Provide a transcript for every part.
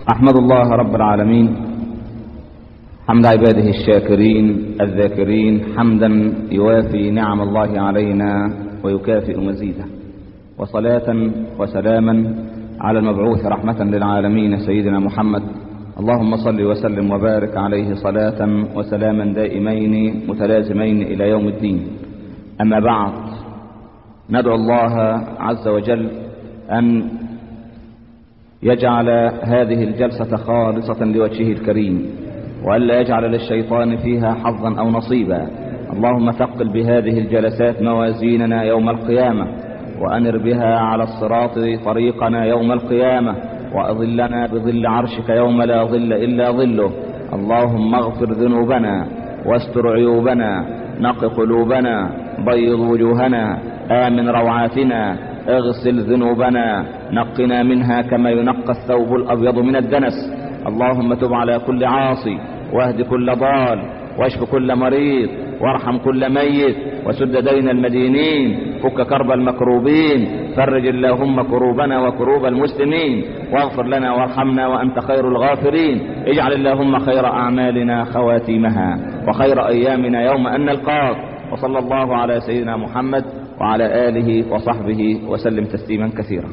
أحمد الله رب العالمين حمد عباده الشاكرين الذاكرين حمدا يوافي نعم الله علينا ويكافئ مزيده وصلاة وسلاما على المبعوث رحمة للعالمين سيدنا محمد اللهم صل وسلم وبارك عليه صلاة وسلاما دائمين متلازمين إلى يوم الدين أما بعد ندعو الله عز وجل أن يجعل هذه الجلسة خالصة لوجهه الكريم وألا يجعل للشيطان فيها حظا أو نصيبا اللهم ثقل بهذه الجلسات موازيننا يوم القيامة وأنر بها على الصراط طريقنا يوم القيامة وأظلنا بظل عرشك يوم لا ظل إلا ظله اللهم اغفر ذنوبنا واستر عيوبنا نق قلوبنا بيض وجوهنا آمن روعاتنا اغسل ذنوبنا نقنا منها كما ينقى الثوب الأبيض من الدنس اللهم تب على كل عاصي واهد كل ضال واشف كل مريض وارحم كل ميت وسد دين المدينين فك كرب المكروبين فرج اللهم كروبنا وكروب المسلمين واغفر لنا وارحمنا وانت خير الغافرين اجعل اللهم خير اعمالنا خواتيمها وخير ايامنا يوم ان نلقاك وصلى الله على سيدنا محمد وعلى اله وصحبه وسلم تسليما كثيرا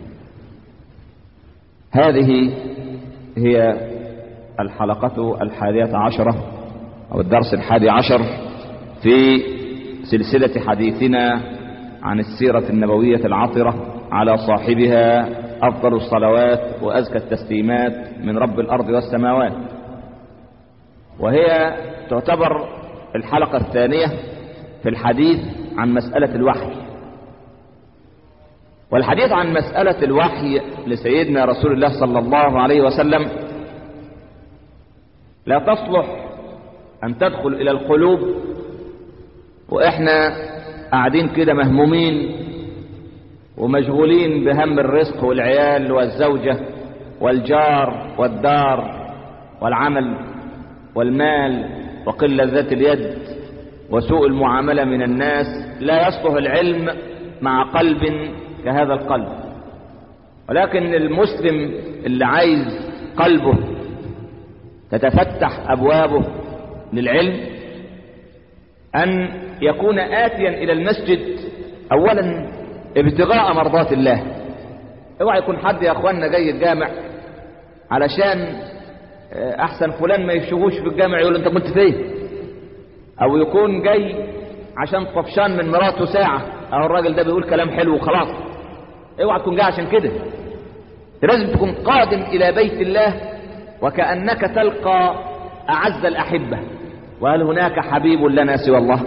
هذه هي الحلقة الحادية عشرة أو الدرس الحادي عشر في سلسلة حديثنا عن السيرة النبوية العطرة على صاحبها أفضل الصلوات وأزكى التسليمات من رب الأرض والسماوات وهي تعتبر الحلقة الثانية في الحديث عن مسألة الوحي والحديث عن مسألة الوحي لسيدنا رسول الله صلى الله عليه وسلم لا تصلح أن تدخل إلى القلوب وإحنا قاعدين كده مهمومين ومشغولين بهم الرزق والعيال والزوجة والجار والدار والعمل والمال وقلة ذات اليد وسوء المعاملة من الناس لا يصلح العلم مع قلب كهذا القلب ولكن المسلم اللي عايز قلبه تتفتح أبوابه للعلم أن يكون آتيا إلى المسجد أولا ابتغاء مرضات الله اوعى يكون حد يا اخوانا جاي الجامع علشان احسن فلان ما يشوفوش في الجامع يقول انت كنت فين او يكون جاي عشان طفشان من مراته ساعة او الراجل ده بيقول كلام حلو وخلاص اوعى تكون جاي عشان كده لازم تكون قادم الى بيت الله وكأنك تلقى اعز الاحبة وهل هناك حبيب لنا سوى الله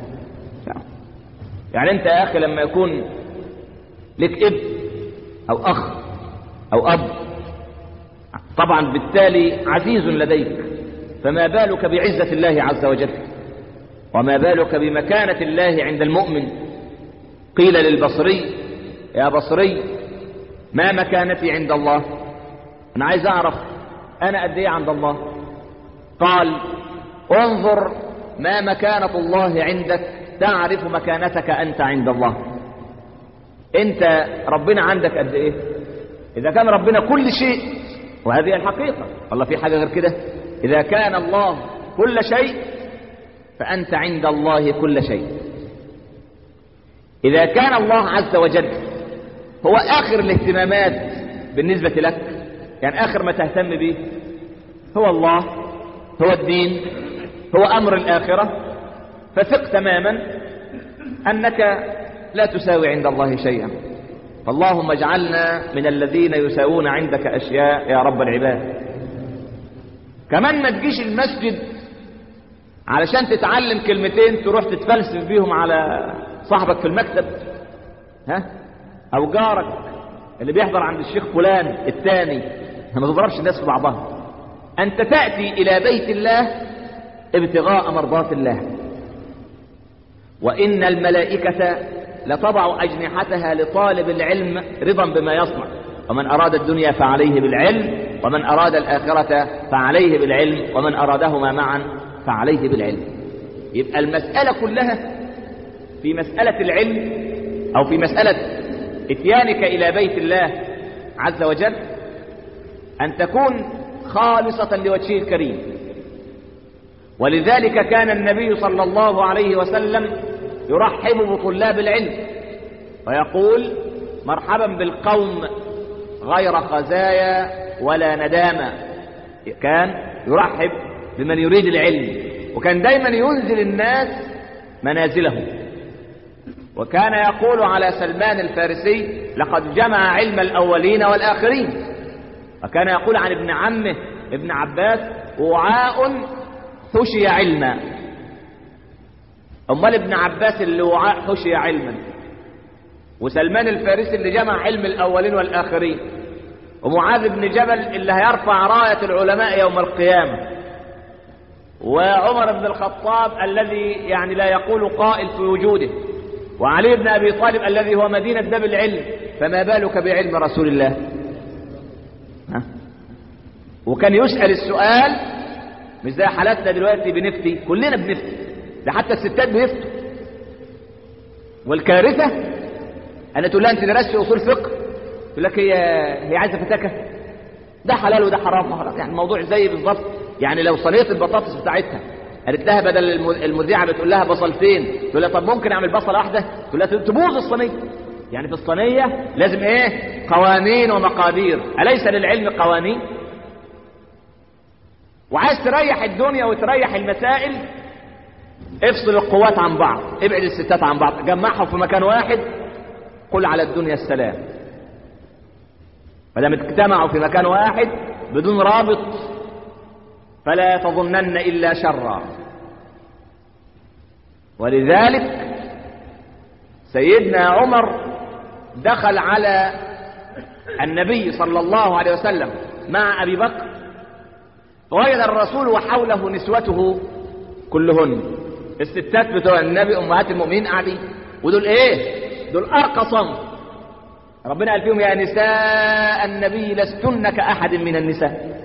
يعني انت يا اخي لما يكون لك اب او اخ او اب طبعا بالتالي عزيز لديك فما بالك بعزة الله عز وجل وما بالك بمكانة الله عند المؤمن قيل للبصري يا بصري ما مكانتي عند الله انا عايز اعرف انا قد ايه عند الله قال انظر ما مكانة الله عندك تعرف مكانتك انت عند الله انت ربنا عندك قد ايه اذا كان ربنا كل شيء وهذه الحقيقة والله في حاجة غير كده اذا كان الله كل شيء فانت عند الله كل شيء اذا كان الله عز وجل هو اخر الاهتمامات بالنسبة لك يعني اخر ما تهتم به هو الله هو الدين هو امر الاخرة فثق تماما انك لا تساوي عند الله شيئا فاللهم اجعلنا من الذين يساوون عندك اشياء يا رب العباد كمان ما تجيش المسجد علشان تتعلم كلمتين تروح تتفلسف بيهم على صاحبك في المكتب ها او جارك اللي بيحضر عند الشيخ فلان الثاني ما تضربش الناس في بعضها انت تأتي الى بيت الله ابتغاء مرضات الله وان الملائكة لتضع اجنحتها لطالب العلم رضا بما يصنع ومن اراد الدنيا فعليه بالعلم ومن اراد الاخرة فعليه بالعلم ومن ارادهما معا فعليه بالعلم يبقى المسألة كلها في مسألة العلم او في مسألة اتيانك الى بيت الله عز وجل أن تكون خالصة لوجهه الكريم ولذلك كان النبي صلى الله عليه وسلم يرحب بطلاب العلم ويقول مرحبا بالقوم غير خزايا ولا ندامة كان يرحب بمن يريد العلم وكان دايما ينزل الناس منازلهم وكان يقول على سلمان الفارسي لقد جمع علم الأولين والآخرين وكان يقول عن ابن عمه ابن عباس وعاء حشي علما امال ابن عباس اللي وعاء حشي علما وسلمان الفارسي اللي جمع علم الاولين والاخرين ومعاذ بن جبل اللي هيرفع رايه العلماء يوم القيامه وعمر بن الخطاب الذي يعني لا يقول قائل في وجوده وعلي بن ابي طالب الذي هو مدينه باب العلم فما بالك بعلم رسول الله ها؟ وكان يسال السؤال مش زي حالاتنا دلوقتي بنفتي كلنا بنفتي ده حتى الستات بيفتوا والكارثه ان تقول لها انت درست اصول فقه تقول لك هي هي عايزه فتاكه ده حلال وده حرام خلاص يعني الموضوع زي بالظبط يعني لو صينيه البطاطس بتاعتها قالت لها بدل المذيعه بتقول لها بصلتين تقول لها طب ممكن اعمل بصله واحده تقول لها تبوظ الصينيه يعني في الصينيه لازم ايه قوانين ومقادير اليس للعلم قوانين وعايز تريح الدنيا وتريح المسائل افصل القوات عن بعض ابعد الستات عن بعض جمعهم في مكان واحد قل على الدنيا السلام ما دام اجتمعوا في مكان واحد بدون رابط فلا تظنن الا شرا ولذلك سيدنا عمر دخل على النبي صلى الله عليه وسلم مع ابي بكر ووجد الرسول وحوله نسوته كلهن الستات بتوع النبي امهات المؤمنين قاعدين ودول ايه دول ارقى صنف ربنا قال فيهم يا نساء النبي لستن كاحد من النساء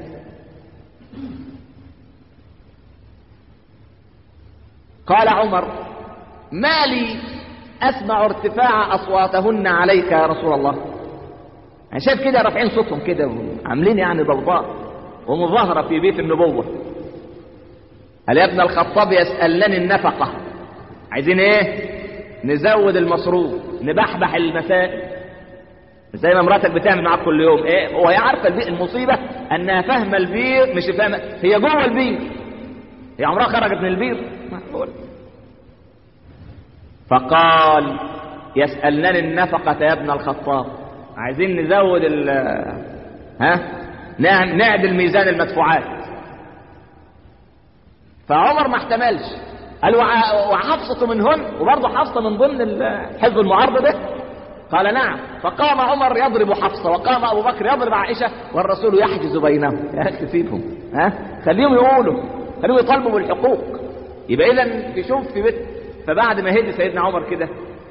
قال عمر ما لي اسمع ارتفاع اصواتهن عليك يا رسول الله انا شايف كده رافعين صوتهم كده عاملين يعني ضوضاء ومظاهره في بيت النبوه قال يا ابن الخطاب يسالني النفقه عايزين ايه نزود المصروف نبحبح المسائل زي ما مراتك بتعمل معاك كل يوم ايه هو هي عارفه البيئة المصيبه انها فاهمه البير مش فاهمه هي جوه البير هي عمرها خرجت من البير معقول فقال يسألنني النفقة يا ابن الخطاب عايزين نزود ال ها نعدل ميزان المدفوعات فعمر ما احتملش قال وحفصة منهن وبرضه حفصة من ضمن حزب المعارضة ده قال نعم فقام عمر يضرب حفصة وقام أبو بكر يضرب عائشة والرسول يحجز بينهم يا أخي سيبهم ها خليهم يقولوا خليهم يطالبوا بالحقوق يبقى إذا تشوف في بيت فبعد ما هدي سيدنا عمر كده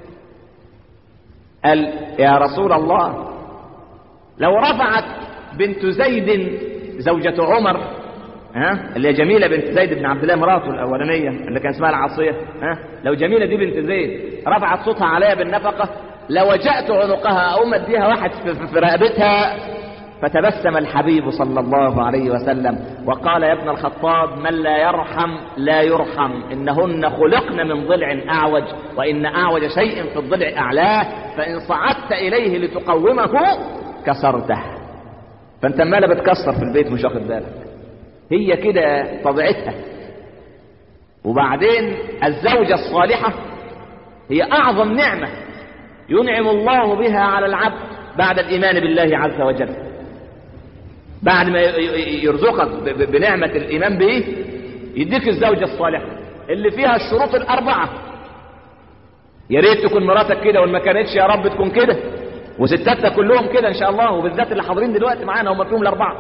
قال يا رسول الله لو رفعت بنت زيد زوجة عمر ها اللي هي جميلة بنت زيد بن عبد الله مراته الأولانية اللي كان اسمها العاصية ها لو جميلة دي بنت زيد رفعت صوتها عليا بالنفقة لوجأت عنقها أو مديها واحد في, في رقبتها فتبسم الحبيب صلى الله عليه وسلم وقال يا ابن الخطاب من لا يرحم لا يرحم إنهن خلقن من ضلع أعوج وإن أعوج شيء في الضلع أعلاه فإن صعدت إليه لتقومه كسرته فأنت مالا بتكسر في البيت مش واخد بالك هي كده طبيعتها وبعدين الزوجة الصالحة هي أعظم نعمة ينعم الله بها على العبد بعد الإيمان بالله عز وجل بعد ما يرزقك بنعمة الإيمان به يديك الزوجة الصالحة اللي فيها الشروط الأربعة يا ريت تكون مراتك كده وإن ما كانتش يا رب تكون كده وستاتنا كلهم كده إن شاء الله وبالذات اللي حاضرين دلوقتي معانا هم فيهم الأربعة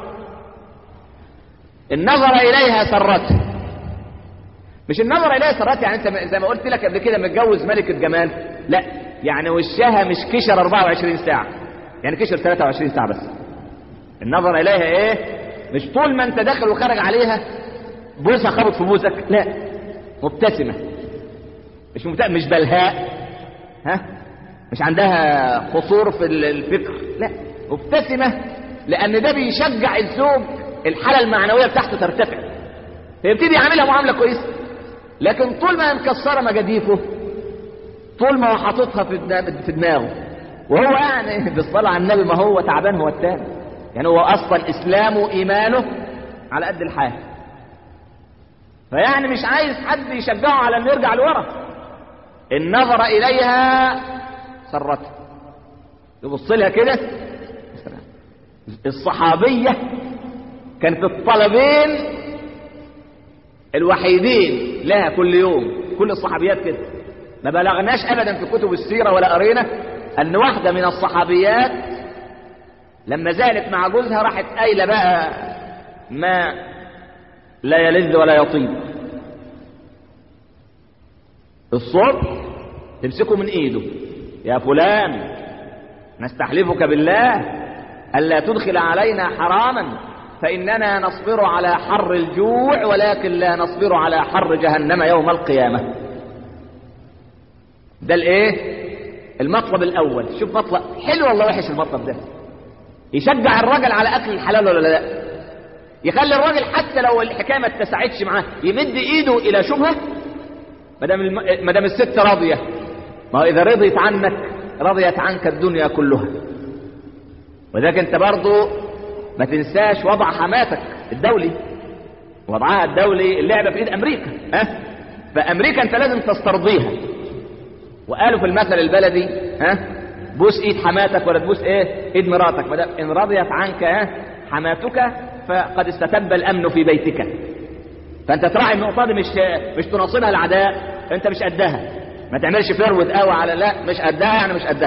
النظر إليها سرته مش النظر إليها سرته يعني أنت زي ما قلت لك قبل كده متجوز ملكة جمال لا يعني وشها مش كشر 24 ساعة يعني كشر 23 ساعة بس النظر إليها إيه مش طول ما أنت داخل وخارج عليها بوسها خبط في بوسك لا مبتسمة مش مبتسمة مش بلهاء ها مش عندها قصور في الفكر لا مبتسمة لان ده بيشجع الزوج الحاله المعنويه بتاعته ترتفع فيبتدي يعملها معامله كويسه لكن طول ما هي مكسره مجاديفه طول ما هو حاططها في دماغ- في دماغه وهو يعني بالصلاه على النبي ما هو تعبان هو التاني يعني هو اصلا اسلامه وايمانه على قد الحال فيعني مش عايز حد يشجعه على انه يرجع لورا ان نظر اليها سرته يبص لها كده الصحابيه كانت الطلبين الوحيدين لها كل يوم كل الصحابيات كده ما بلغناش ابدا في كتب السيره ولا قرينا ان واحده من الصحابيات لما زالت مع جوزها راحت قايله بقى ما لا يلذ ولا يطيب الصبح تمسكه من ايده يا فلان نستحلفك بالله الا تدخل علينا حراما فاننا نصبر على حر الجوع ولكن لا نصبر على حر جهنم يوم القيامه ده الايه المطلب الاول شوف مطلب حلو ولا وحش المطلب ده يشجع الراجل على اكل الحلال ولا لا يخلي الراجل حتى لو الحكايه ما اتسعتش معاه يمد ايده الى شبهه ما دام الم- ما دام الست راضيه ما هو اذا رضيت عنك رضيت عنك الدنيا كلها وذاك انت برضو ما تنساش وضع حماتك الدولي وضعها الدولي اللعبه في ايد امريكا ها فامريكا انت لازم تسترضيها وقالوا في المثل البلدي ها بوس ايد حماتك ولا تبوس ايه ايد مراتك ما دام ان رضيت عنك ها حماتك فقد استتب الامن في بيتك فانت تراعي النقطه دي مش مش تناصبها العداء انت مش قدها ما تعملش فرود قوي على لا مش قدها يعني مش قدها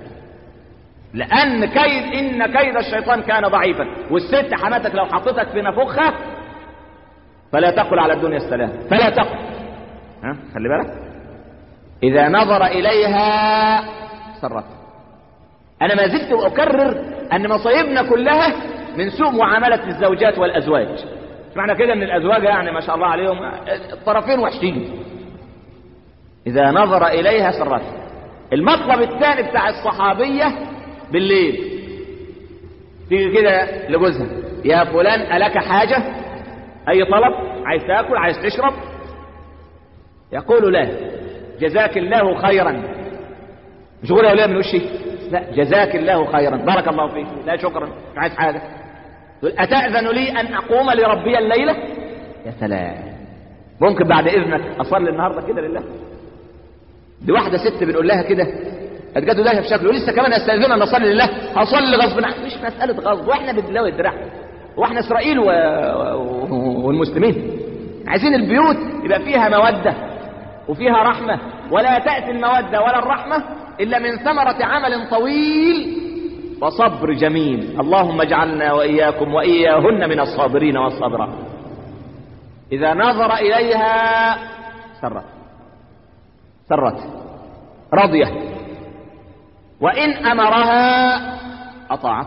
لان كيد ان كيد الشيطان كان ضعيفا والست حماتك لو حطتك في نفخها فلا تقل على الدنيا السلام فلا تقل ها خلي بالك اذا نظر اليها سرت انا ما زلت اكرر ان مصايبنا كلها من سوء معامله الزوجات والازواج مش معنى كده ان الازواج يعني ما شاء الله عليهم الطرفين وحشين اذا نظر اليها سرت المطلب الثاني بتاع الصحابيه بالليل تيجي كده لجوزها يا فلان ألك حاجة أي طلب عايز تاكل عايز تشرب يقول لا جزاك الله خيرا مش يقول يا وليه من وشي لا جزاك الله خيرا بارك الله فيك لا شكرا مش عايز حاجة يقول أتأذن لي أن أقوم لربي الليلة يا سلام ممكن بعد إذنك أصلي النهاردة كده لله دي واحدة ست بنقول لها كده اتجدوا ده في شكله لسه كمان استاذنا ان اصلي لله هصلي غصب عني مش مساله غصب واحنا بنلاوي الدراع واحنا اسرائيل و... و... والمسلمين عايزين البيوت يبقى فيها موده وفيها رحمه ولا تاتي الموده ولا الرحمه الا من ثمره عمل طويل وصبر جميل اللهم اجعلنا واياكم واياهن من الصابرين والصابرات اذا نظر اليها سرت سرت رضيه وإن أمرها أطاعت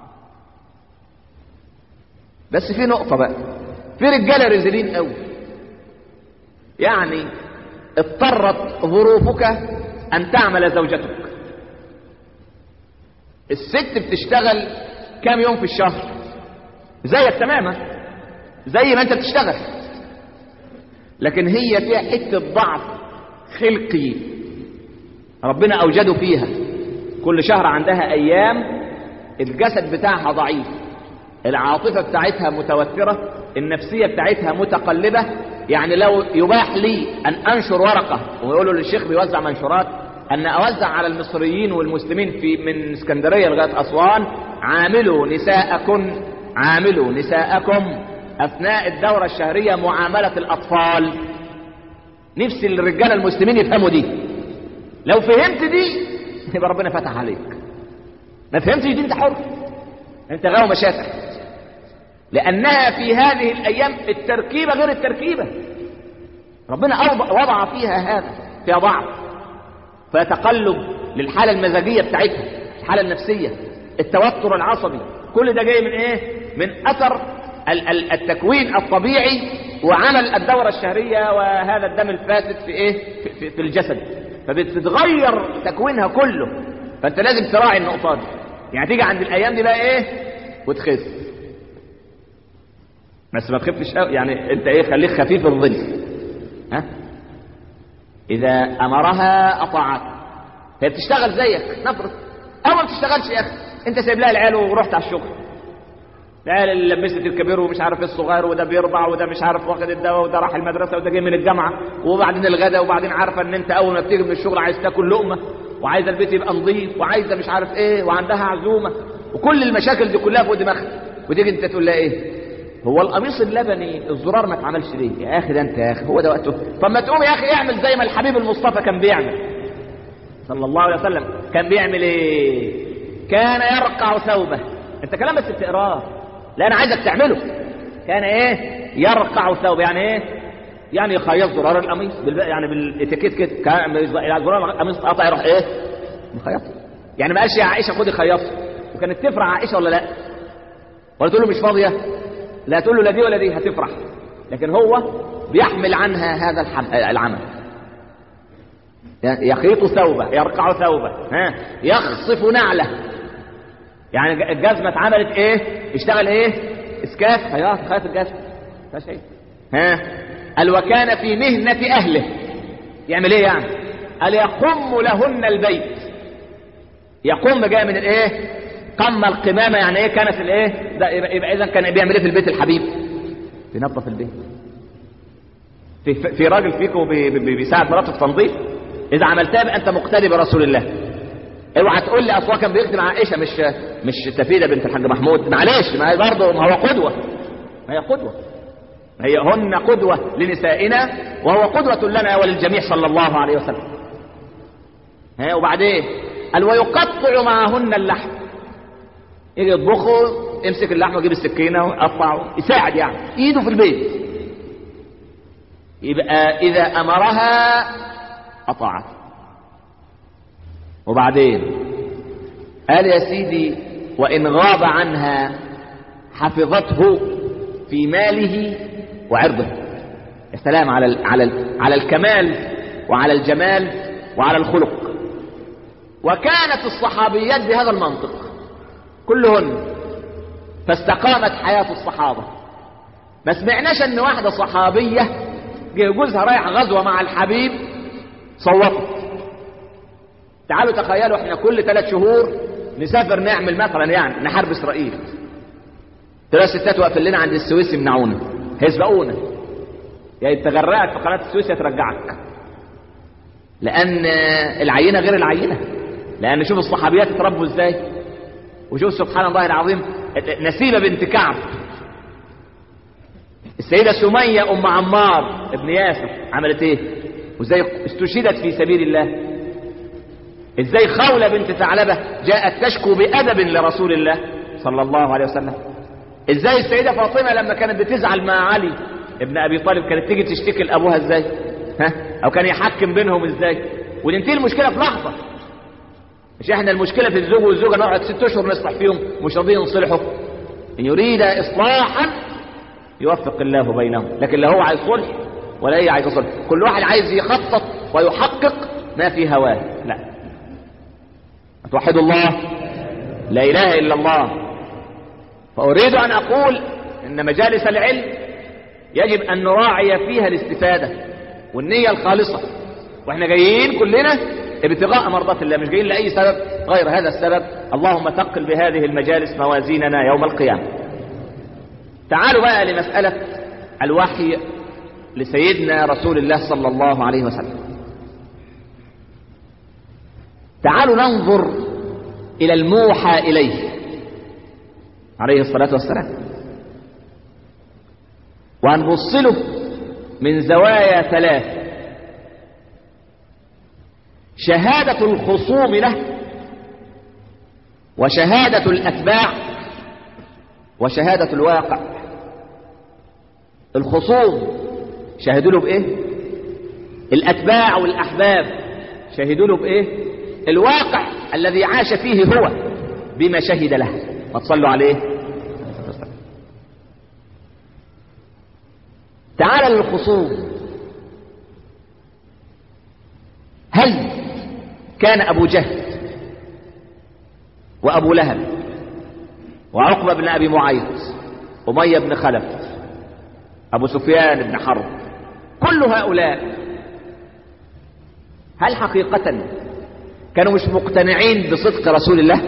بس في نقطة بقى في رجالة رزلين قوي يعني اضطرت ظروفك أن تعمل زوجتك الست بتشتغل كام يوم في الشهر زيك تماما زي ما انت بتشتغل لكن هي فيها حتة ضعف خلقي ربنا أوجده فيها كل شهر عندها ايام الجسد بتاعها ضعيف العاطفة بتاعتها متوترة النفسية بتاعتها متقلبة يعني لو يباح لي ان انشر ورقة ويقولوا للشيخ بيوزع منشورات ان اوزع على المصريين والمسلمين في من اسكندرية لغاية اسوان عاملوا نساءكن عاملوا نساءكم اثناء الدورة الشهرية معاملة الاطفال نفسي الرجال المسلمين يفهموا دي لو فهمت دي يبقى ربنا فتح عليك ما فهمتش دي انت حر انت غاوي مشاكل لانها في هذه الايام التركيبه غير التركيبه ربنا وضع فيها هذا فيها ضعف فيها تقلب للحاله المزاجيه بتاعتها الحاله النفسيه التوتر العصبي كل ده جاي من ايه من اثر التكوين الطبيعي وعمل الدوره الشهريه وهذا الدم الفاسد في ايه في, في, في الجسد فبتتغير تكوينها كله فانت لازم تراعي النقطه دي يعني تيجي عند الايام دي بقى ايه وتخس بس ما تخفش قوي يعني انت ايه خليك خفيف الظل ها اذا امرها اطاعت هي بتشتغل زيك نفرض او ما بتشتغلش يا اخي انت سايب لها العيال ورحت على الشغل العيال اللي لبست الكبير ومش عارف ايه الصغير وده بيرضع وده مش عارف واخد الدواء وده راح المدرسه وده جاي من الجامعه وبعدين الغداء وبعدين عارفه ان انت اول ما بتيجي من الشغل عايز تاكل لقمه وعايزه البيت يبقى نظيف وعايزه مش عارف ايه وعندها عزومه وكل المشاكل دي كلها فوق دماغها وتيجي انت تقول لها ايه هو القميص اللبني الزرار ما اتعملش ليه يا اخي ده انت يا اخي هو ده وقته طب ما تقوم يا اخي اعمل زي ما الحبيب المصطفى كان بيعمل صلى الله عليه وسلم كان بيعمل ايه كان يرقع ثوبه انت كلام بس بتقراه لا انا عايزك تعمله كان ايه يرقع ثوبه يعني ايه يعني يخيط زرار القميص بالب... يعني بالاتيكيت كده كان زرار القميص قطع يروح ايه مخيطه يعني ما قالش يا عائشه خدي خيطه وكانت تفرح عائشه ولا لا ولا تقول له مش فاضيه لا تقول له لا دي ولا دي هتفرح لكن هو بيحمل عنها هذا الحم... العمل يخيط ثوبه يرقع ثوبه ها يخصف نعله يعني الجزمه اتعملت ايه اشتغل ايه اسكاف خياط خيط الجزمه ده شيء ها قال وكان في مهنه اهله يعمل ايه يعني قال يقم لهن البيت يقم جاء من الايه قم القمامه يعني ايه كانت الايه ده يبقى, يبقى اذا كان بيعمل ايه في البيت الحبيب بينظف البيت في في راجل فيكم بي بي بيساعد مراته في تنظيف اذا عملتها بقى انت مقتدي برسول الله اوعى تقول لي اصلا كان بيخدم عائشه مش مش تفيده بنت الحاج محمود معلش ما هي برضه ما هو قدوه ما هي قدوه ما هي هن قدوه لنسائنا وهو قدوه لنا وللجميع صلى الله عليه وسلم ها وبعدين قال ويقطع معهن اللحم يجي يطبخه يمسك اللحم ويجيب السكينه ويقطعه يساعد يعني ايده في البيت يبقى اذا امرها اطاعت وبعدين قال يا سيدي وان غاب عنها حفظته في ماله وعرضه يا سلام على ال على ال على الكمال وعلى الجمال وعلى الخلق وكانت الصحابيات بهذا المنطق كلهن فاستقامت حياة الصحابة ما سمعناش ان واحدة صحابية جه جوزها رايح غزوة مع الحبيب صوتت تعالوا تخيلوا احنا كل ثلاث شهور نسافر نعمل مثلا يعني نحارب اسرائيل ثلاث ستات واقفين لنا عند السويس يمنعونا هيسبقونا يا يعني تغرقك في قناة السويس يا ترجعك لأن العينة غير العينة لأن شوف الصحابيات اتربوا ازاي وشوف سبحان الله العظيم نسيبة بنت كعب السيدة سمية أم عمار ابن ياسر عملت ايه وازاي استشهدت في سبيل الله ازاي خولة بنت ثعلبة جاءت تشكو بأدب لرسول الله صلى الله عليه وسلم ازاي السيدة فاطمة لما كانت بتزعل مع علي ابن ابي طالب كانت تيجي تشتكي لابوها ازاي ها او كان يحكم بينهم ازاي وننتهي المشكلة في لحظة مش احنا المشكلة في الزوج والزوجة نقعد ست اشهر نصلح فيهم مش راضيين يصلحوا ان يريد اصلاحا يوفق الله بينهم لكن لا هو عايز صلح ولا هي عايزه صلح كل واحد عايز يخطط ويحقق ما في هواه لا توحدوا الله لا اله الا الله فاريد ان اقول ان مجالس العلم يجب ان نراعي فيها الاستفاده والنيه الخالصه واحنا جايين كلنا ابتغاء مرضات الله مش جايين لاي سبب غير هذا السبب اللهم ثقل بهذه المجالس موازيننا يوم القيامه تعالوا بقى لمساله الوحي لسيدنا رسول الله صلى الله عليه وسلم تعالوا ننظر إلى الموحى إليه عليه الصلاة والسلام وهنبص له من زوايا ثلاث شهادة الخصوم له وشهادة الأتباع وشهادة الواقع الخصوم شهدوا له بإيه الأتباع والأحباب شهدوا له بإيه الواقع الذي عاش فيه هو بما شهد له ما تصلوا عليه تعال للخصوم هل كان أبو جهل وأبو لهب وعقبة بن أبي معيط أمية بن خلف أبو سفيان بن حرب كل هؤلاء هل حقيقة كانوا مش مقتنعين بصدق رسول الله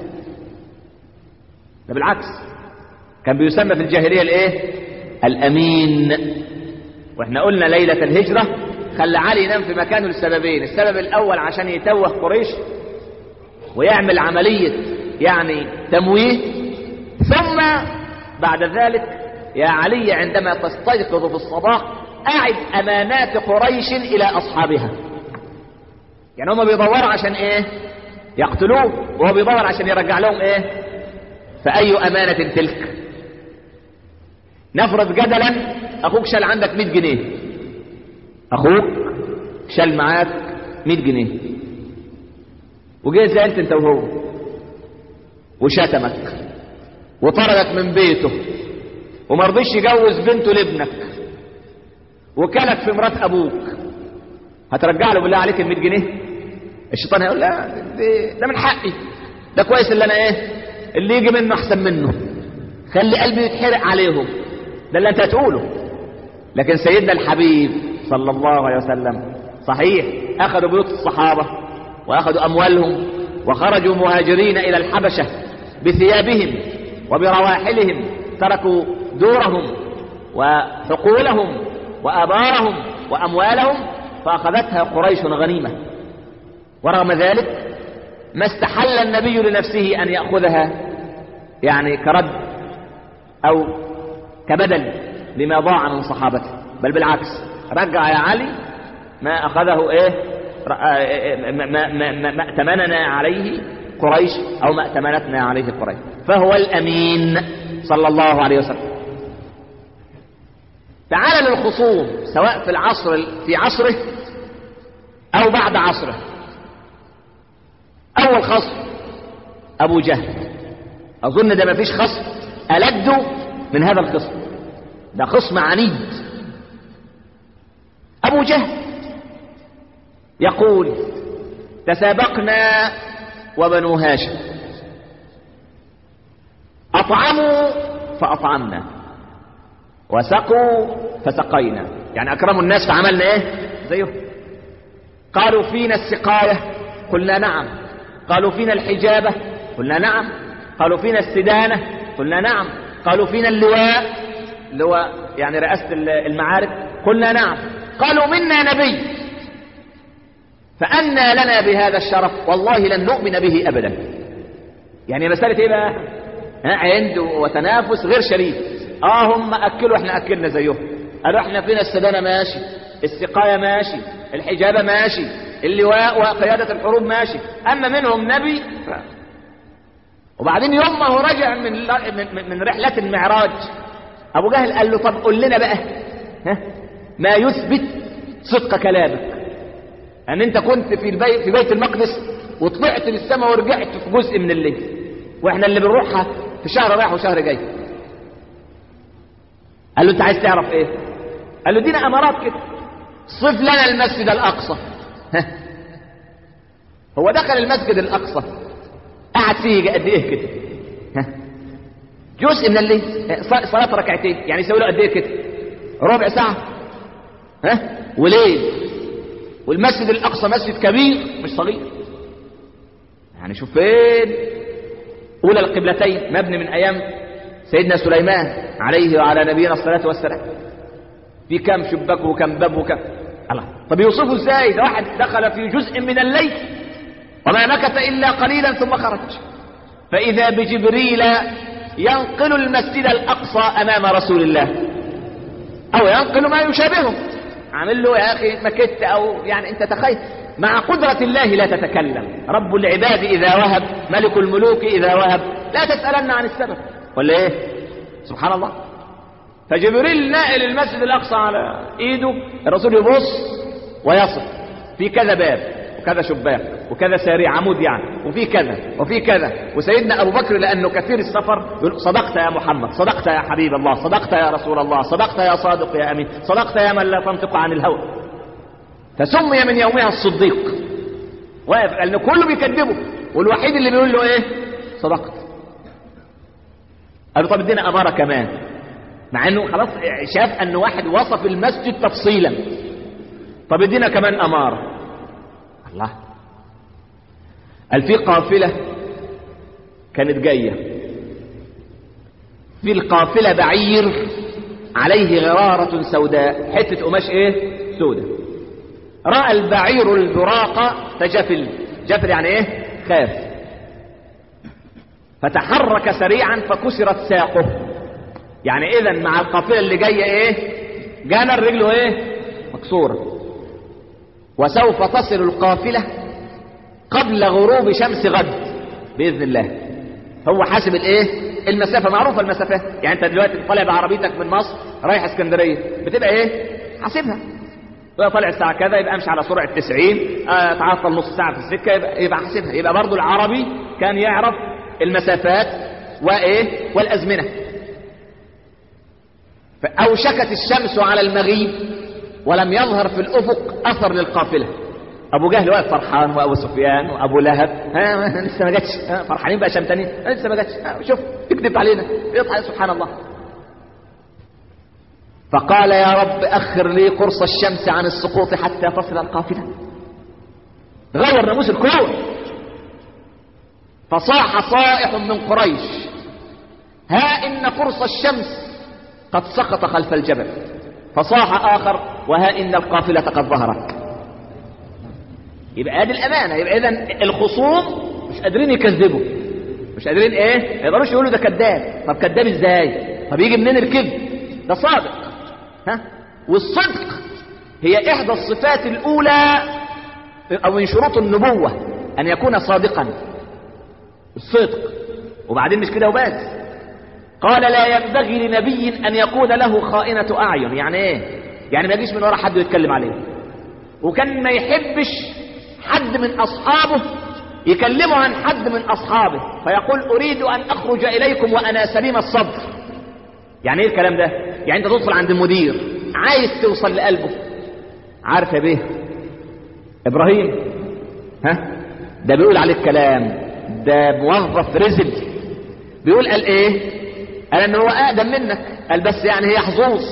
ده بالعكس كان بيسمى في الجاهلية الايه الامين واحنا قلنا ليلة الهجرة خلى علي ينام في مكانه لسببين السبب الاول عشان يتوه قريش ويعمل عملية يعني تمويه ثم بعد ذلك يا علي عندما تستيقظ في الصباح أعد أمانات قريش إلى أصحابها يعني هم بيدوروا عشان إيه يقتلوه وهو بيدور عشان يرجع لهم إيه فأي أمانة تلك نفرض جدلا أخوك شال عندك 100 جنيه أخوك شال معاك 100 جنيه وجه زعلت انت وهو وشتمك وطردك من بيته وما رضيش يجوز بنته لابنك وكلك في مرات ابوك هترجع له بالله عليك ال 100 جنيه الشيطان هيقول لا ده, ده من حقي ده كويس اللي انا ايه اللي يجي منه احسن منه خلي قلبي يتحرق عليهم ده اللي انت هتقوله لكن سيدنا الحبيب صلى الله عليه وسلم صحيح اخذوا بيوت الصحابه واخذوا اموالهم وخرجوا مهاجرين الى الحبشه بثيابهم وبرواحلهم تركوا دورهم وحقولهم وابارهم واموالهم فاخذتها قريش غنيمه ورغم ذلك ما استحل النبي لنفسه ان ياخذها يعني كرد او كبدل لما ضاع من صحابته بل بالعكس رجع يا علي ما اخذه ايه ما, ما, ما, ما ائتمننا عليه قريش او ما ائتمنتنا عليه قريش فهو الامين صلى الله عليه وسلم تعال للخصوم سواء في العصر في عصره او بعد عصره اول خصم ابو جهل اظن ده ما فيش خصم ألد من هذا الخصم ده خصم عنيد ابو جهل يقول تسابقنا وبنو هاشم اطعموا فاطعمنا وسقوا فسقينا يعني اكرموا الناس فعملنا ايه زيهم قالوا فينا السقايه قلنا نعم قالوا فينا الحجابه قلنا نعم قالوا فينا السدانه قلنا نعم قالوا فينا اللواء اللواء يعني رئاسه المعارك قلنا نعم قالوا منا نبي فأنى لنا بهذا الشرف والله لن نؤمن به أبدا يعني مسألة إيه بقى ها عند وتنافس غير شريف آه هم أكلوا إحنا أكلنا زيهم قالوا إحنا فينا السدانة ماشي السقاية ماشي الحجابة ماشي اللواء وقيادة الحروب ماشي أما منهم نبي ف... وبعدين يوم ما هو رجع من من, من رحلة المعراج أبو جهل قال له طب قول لنا بقى ها ما يثبت صدق كلامك ان انت كنت في البيت في بيت المقدس وطلعت للسماء ورجعت في جزء من الليل واحنا اللي بنروحها في شهر رايح وشهر جاي قال له انت عايز تعرف ايه قال له دينا امارات كده صف لنا المسجد الاقصى ها. هو دخل المسجد الاقصى قعد فيه قد ايه كده ها. جزء من الليل صلاه ركعتين يعني يسوي له قد ايه كده ربع ساعه ها وليل والمسجد الأقصى مسجد كبير مش صغير يعني شوف فين أولى القبلتين مبني من أيام سيدنا سليمان عليه وعلى نبينا الصلاة والسلام في كم شباك وكم باب وكم الله طب يوصفه ازاي ده واحد دخل في جزء من الليل وما مكث إلا قليلا ثم خرج فإذا بجبريل ينقل المسجد الأقصى أمام رسول الله أو ينقل ما يشابهه عامل له يا اخي مكت او يعني انت تخيل مع قدرة الله لا تتكلم رب العباد اذا وهب ملك الملوك اذا وهب لا تسألن عن السبب ولا ايه سبحان الله فجبريل نائل المسجد الاقصى على ايده الرسول يبص ويصف في كذا باب وكذا شباك وكذا ساري عمود يعني وفي كذا وفي كذا وسيدنا ابو بكر لانه كثير السفر يقول صدقت يا محمد صدقت يا حبيب الله صدقت يا رسول الله صدقت يا صادق يا امين صدقت يا من لا تنطق عن الهوى فسمي من يومها الصديق واقف لان كله بيكذبه والوحيد اللي بيقول له ايه صدقت قال له طب ادينا اماره كمان مع انه خلاص شاف ان واحد وصف المسجد تفصيلا طب ادينا كمان اماره الله قال في قافله كانت جايه في القافله بعير عليه غراره سوداء حته قماش ايه سوداء راى البعير البراق فجفل جفل يعني ايه خاف فتحرك سريعا فكسرت ساقه يعني اذا مع القافله اللي جايه ايه جانا رجله ايه مكسوره وسوف تصل القافله قبل غروب شمس غد باذن الله هو حاسب الايه المسافه معروفه المسافات يعني انت دلوقتي طالع بعربيتك من مصر رايح اسكندريه بتبقى ايه حاسبها يبقى طالع الساعه كذا يبقى امشي على سرعه 90 آه تعطل نص ساعه في السكه يبقى, يبقى حاسبها يبقى برضو العربي كان يعرف المسافات وايه والازمنه فاوشكت الشمس على المغيب ولم يظهر في الافق اثر للقافله ابو جهل واقف فرحان وابو سفيان وابو لهب ها لسه ما جاتش ها فرحانين بقى شمتانين لسه ما جاتش شوف يكذب علينا يضحك سبحان الله فقال يا رب اخر لي قرص الشمس عن السقوط حتى تصل القافله غير ناموس الكون فصاح صائح من قريش ها ان قرص الشمس قد سقط خلف الجبل فصاح اخر وها ان القافله قد ظهرت يبقى ادي الامانه يبقى اذا الخصوم مش قادرين يكذبوا مش قادرين ايه ما يقدروش يقولوا ده كذاب طب كذاب ازاي طب يجي منين الكذب ده صادق ها والصدق هي احدى الصفات الاولى او من شروط النبوه ان يكون صادقا الصدق وبعدين مش كده وبس قال لا ينبغي لنبي ان يكون له خائنه اعين يعني ايه يعني ما يجيش من ورا حد يتكلم عليه وكان ما يحبش حد من اصحابه يكلمه عن حد من اصحابه فيقول اريد ان اخرج اليكم وانا سليم الصدر يعني ايه الكلام ده يعني انت تدخل عند المدير عايز توصل لقلبه عارف يا بيه ابراهيم ها ده بيقول عليك كلام ده موظف رزل بيقول قال ايه قال ان هو اقدم منك قال بس يعني هي حظوظ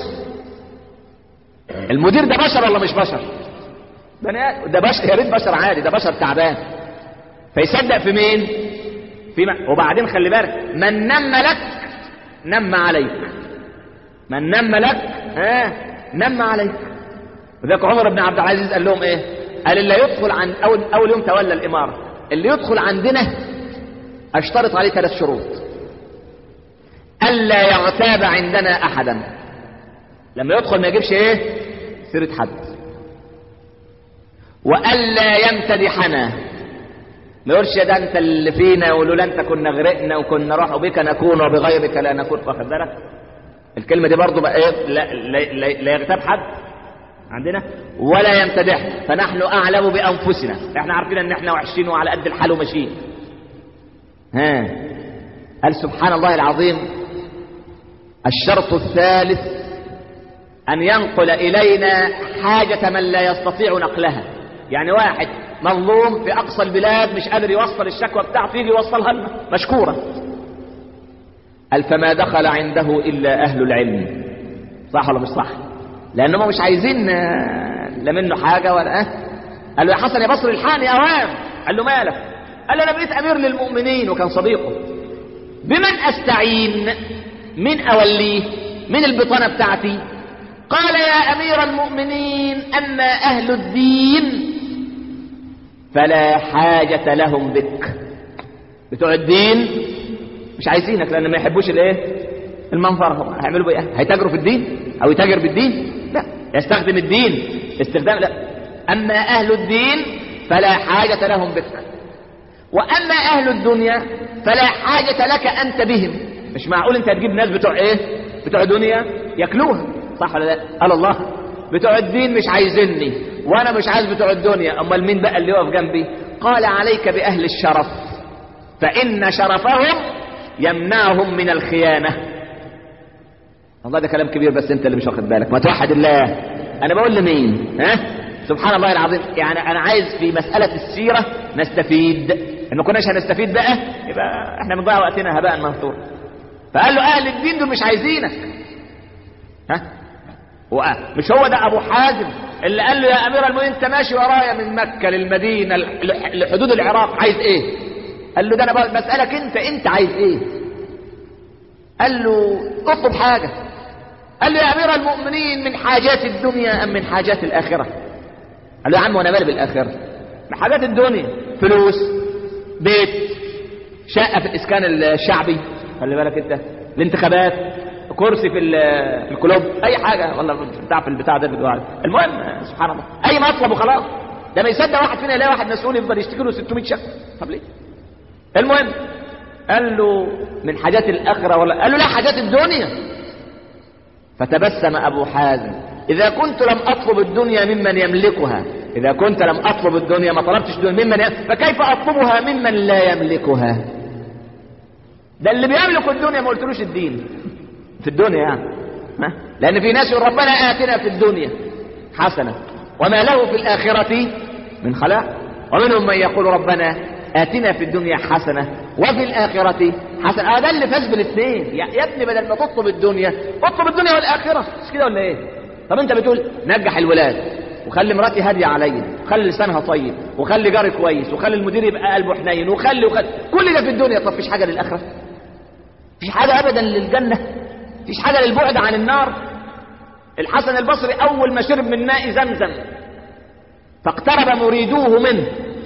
المدير ده بشر ولا مش بشر بني ده بشر يا ريت بشر عادي ده بشر تعبان فيصدق في مين في ما... وبعدين خلي بالك من نم لك نم عليك من نم لك ها نم عليك وذاك عمر بن عبد العزيز قال لهم ايه قال اللي يدخل عن اول اول يوم تولى الاماره اللي يدخل عندنا اشترط عليه ثلاث شروط الا يغتاب عندنا احدا لما يدخل ما يجيبش ايه سيره حد والا يمتدحنا ما يقولش ده انت اللي فينا ولولا انت كنا غرقنا وكنا راح بك نكون وبغيرك لا نكون واخد بالك الكلمه دي برضه بقى ايه لا, لا, لا, لا يغتاب حد عندنا ولا يمتدح فنحن اعلم بانفسنا احنا عارفين ان احنا وحشين وعلى قد الحال وماشيين ها قال سبحان الله العظيم الشرط الثالث ان ينقل الينا حاجه من لا يستطيع نقلها يعني واحد مظلوم في اقصى البلاد مش قادر يوصل الشكوى بتاعته يجي يوصلها لنا مشكورا قال فما دخل عنده الا اهل العلم صح ولا مش صح لانهم مش عايزين لا منه حاجه ولا اه قال له يا حسن يا بصر الحقني يا اوام قال له مالك قال له انا بقيت امير للمؤمنين وكان صديقه بمن استعين من اوليه من البطانه بتاعتي قال يا امير المؤمنين اما اهل الدين فلا حاجة لهم بك بتوع الدين مش عايزينك لان ما يحبوش الايه المنظر هم هيعملوا بايه هيتاجروا في الدين او يتاجر بالدين لا يستخدم الدين استخدام لا اما اهل الدين فلا حاجة لهم بك واما اهل الدنيا فلا حاجة لك انت بهم مش معقول انت هتجيب ناس بتوع ايه بتوع دنيا ياكلوها صح ولا لا قال الله بتوع الدين مش عايزيني وانا مش عايز بتوع الدنيا امال مين بقى اللي يقف جنبي قال عليك باهل الشرف فان شرفهم يمنعهم من الخيانه والله ده كلام كبير بس انت اللي مش واخد بالك ما توحد الله انا بقول لمين ها سبحان الله العظيم يعني انا عايز في مساله السيره نستفيد ان ما كناش هنستفيد بقى يبقى احنا بنضيع وقتنا هباء منثورا فقال له اهل الدين دول مش عايزينك ها هو مش هو ده ابو حازم اللي قال له يا امير المؤمنين انت ماشي ورايا من مكه للمدينه لح- لحدود العراق عايز ايه قال له ده انا بقى بسالك انت انت عايز ايه قال له اطلب حاجه قال له يا امير المؤمنين من حاجات الدنيا ام من حاجات الاخره قال له يا عم وانا مالي بالاخره من حاجات الدنيا فلوس بيت شقه في الاسكان الشعبي خلي بالك انت الانتخابات كرسي في ال- في الكلوب اي حاجه والله بتاع في البتاع ده بتقول عليه. المهم سبحان الله اي مطلب وخلاص ده ما يصدق واحد فينا يلاقي واحد مسؤول يفضل يشتكي له 600 شقه طب ليه المهم قال له من حاجات الاخره ولا قال له لا حاجات الدنيا فتبسم ابو حازم اذا كنت لم اطلب الدنيا ممن يملكها اذا كنت لم اطلب الدنيا ما طلبتش الدنيا ممن يملك فكيف اطلبها ممن لا يملكها ده اللي بيملك الدنيا ما قلتلوش الدين في الدنيا يعني ها؟ لان في ناس يقول ربنا اتنا في الدنيا حسنه وما له في الاخره من خلاق ومنهم من يقول ربنا اتنا في الدنيا حسنه وفي الاخره حسنه اه ده اللي فاز بالاثنين يا يا ابني بدل ما تطلب الدنيا اطلب الدنيا والاخره مش كده ولا ايه طب انت بتقول نجح الولاد وخلي مراتي هاديه عليا وخلي لسانها طيب وخلي جاري كويس وخلي المدير يبقى قلبه حنين وخلي وخلي كل ده في الدنيا طب فيش حاجه للاخره مفيش حاجة أبدا للجنة مفيش حاجة للبعد عن النار الحسن البصري أول ما شرب من ماء زمزم فاقترب مريدوه منه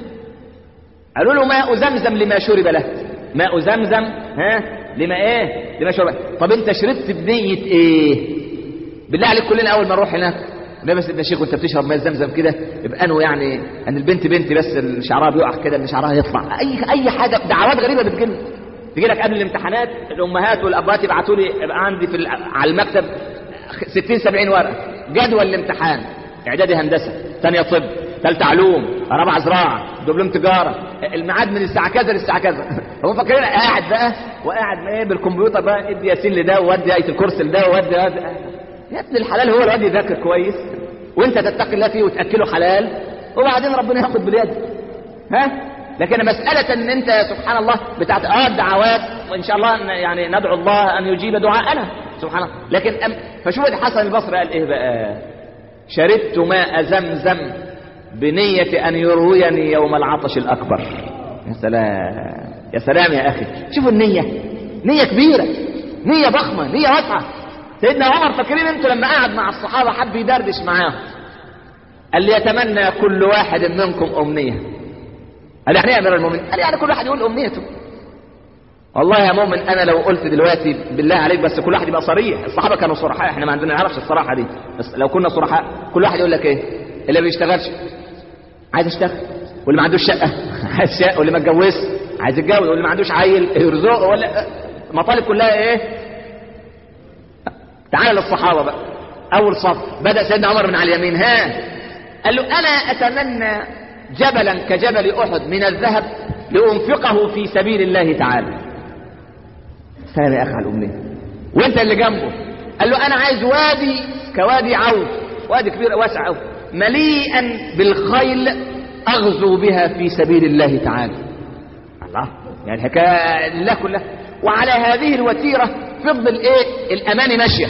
قالوا له ماء زمزم لما شرب له ماء زمزم ها لما ايه لما شرب طب انت شربت بنية ايه بالله عليك كلنا اول ما نروح هناك لا بس يا شيخ وانت بتشرب ماء زمزم كده يبقى انه يعني ان البنت بنت بس اللي شعرها بيقع كده ان شعرها يطلع اي اي حاجه دعوات غريبه بتجن تيجي لك قبل الامتحانات الامهات والابات يبعتوا لي يبقى عندي في الع- على المكتب 60 70 ورقه جدول الامتحان اعدادي هندسه ثانيه طب ثالثه علوم رابعه زراعه دبلوم تجاره الميعاد من الساعه كذا للساعه كذا هم فاكرين قاعد بقى وقاعد ايه بالكمبيوتر بقى ادي ياسين لده وودي ايه الكرسي لده وودي وودي- يا ابن الحلال هو الواد يذاكر كويس وانت تتقي الله فيه وتاكله حلال وبعدين ربنا ياخد باليد ها لكن مسألة ان انت سبحان الله بتاعت اه الدعوات وان شاء الله ن- يعني ندعو الله ان يجيب دعاءنا سبحان الله لكن أم فشوف الحسن البصري قال ايه بقى شربت ماء زمزم بنية ان يرويني يوم العطش الاكبر يا سلام يا سلام يا اخي شوفوا النية نية كبيرة نية ضخمة نية واسعة سيدنا عمر فاكرين انتوا لما قعد مع الصحابة حب يدردش معاهم قال لي يتمنى كل واحد منكم امنيه قال يعني ايه يا امير المؤمنين؟ قال يعني كل واحد يقول امنيته. والله يا مؤمن انا لو قلت دلوقتي بالله عليك بس كل واحد يبقى صريح، الصحابه كانوا صرحاء احنا ما عندنا نعرفش الصراحه دي، بس لو كنا صرحاء كل واحد يقول لك ايه؟ اللي ما بيشتغلش عايز يشتغل، واللي ما عندوش شقه عايز شقه، واللي ما اتجوزش عايز يتجوز، واللي ما عندوش عيل يرزقه ولا مطالب كلها ايه؟ تعال للصحابه بقى اول صف بدا سيدنا عمر من على اليمين ها قال له انا اتمنى جبلا كجبل احد من الذهب لانفقه في سبيل الله تعالى سلام يا اخي على الامنيه وانت اللي جنبه قال له انا عايز وادي كوادي عوف وادي كبير واسع قوي مليئا بالخيل اغزو بها في سبيل الله تعالى الله يعني الحكايه لله كلها وعلى هذه الوتيره فضل ايه الاماني ماشيه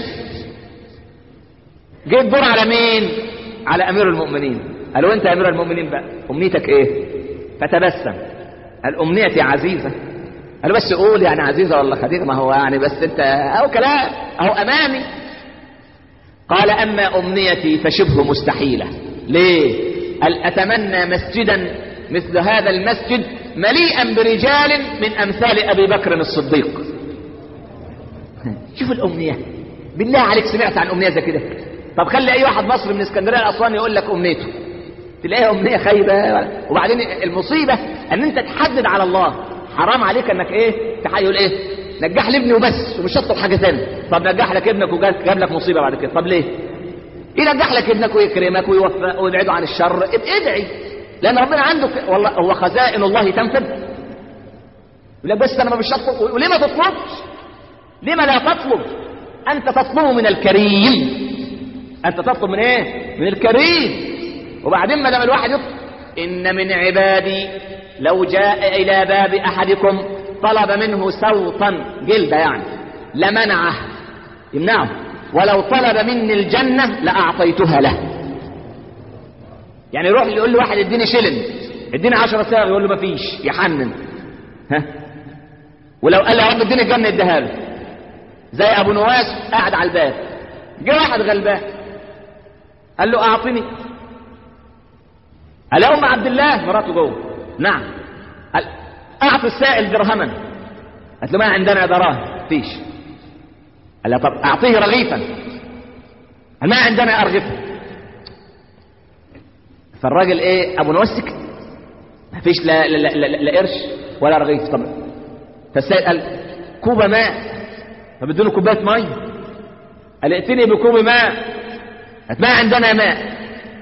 جه الدور على مين على امير المؤمنين قالوا انت يا امير المؤمنين بقى امنيتك ايه فتبسم قال امنيتي عزيزه قال بس قول يعني عزيزه ولا خديجه ما هو يعني بس انت اهو كلام اهو امامي قال اما امنيتي فشبه مستحيله ليه قال اتمنى مسجدا مثل هذا المسجد مليئا برجال من امثال ابي بكر الصديق شوف الامنيه بالله عليك سمعت عن امنيه زي كده طب خلي اي واحد مصري من اسكندريه الاسوان يقول لك امنيته تلاقيها امنيه خايبه وبعدين المصيبه ان انت تحدد على الله حرام عليك انك ايه تحيل ايه نجح لي ابني وبس ومش هطلب حاجه ثانيه طب نجح لك ابنك وجاب لك مصيبه بعد كده طب ليه ينجح لك ابنك ويكرمك ويوفق ويبعده عن الشر ادعي لان ربنا عنده ك- والله هو خزائن الله تنفذ يقول لك بس انا ما مش هطلب وليه ما تطلبش لما لا تطلب انت تطلب من الكريم انت تطلب من ايه من الكريم وبعدين ما دام الواحد يطلب ان من عبادي لو جاء الى باب احدكم طلب منه سوطا جلده يعني لمنعه يمنعه ولو طلب مني الجنة لأعطيتها له يعني يروح يقول له واحد اديني شلن اديني عشرة ساغ يقول له مفيش يحنن ها ولو قال له يا رب اديني الجنة اديها له زي ابو نواس قاعد على الباب جه واحد غلبان قال له اعطني قال يا ام عبد الله مراته جوه نعم قال اعطي السائل درهما قالت له ما عندنا دراهم فيش قال لها طب اعطيه رغيفا قال ما عندنا ارغفه فالراجل ايه ابو نواس سكت ما فيش لا, لا, لا, لا, لا قرش ولا رغيف طب فالسائل قال كوبا ماء فبدونه كوبايه ميه قال ائتني بكوب ماء قالت ما عندنا ماء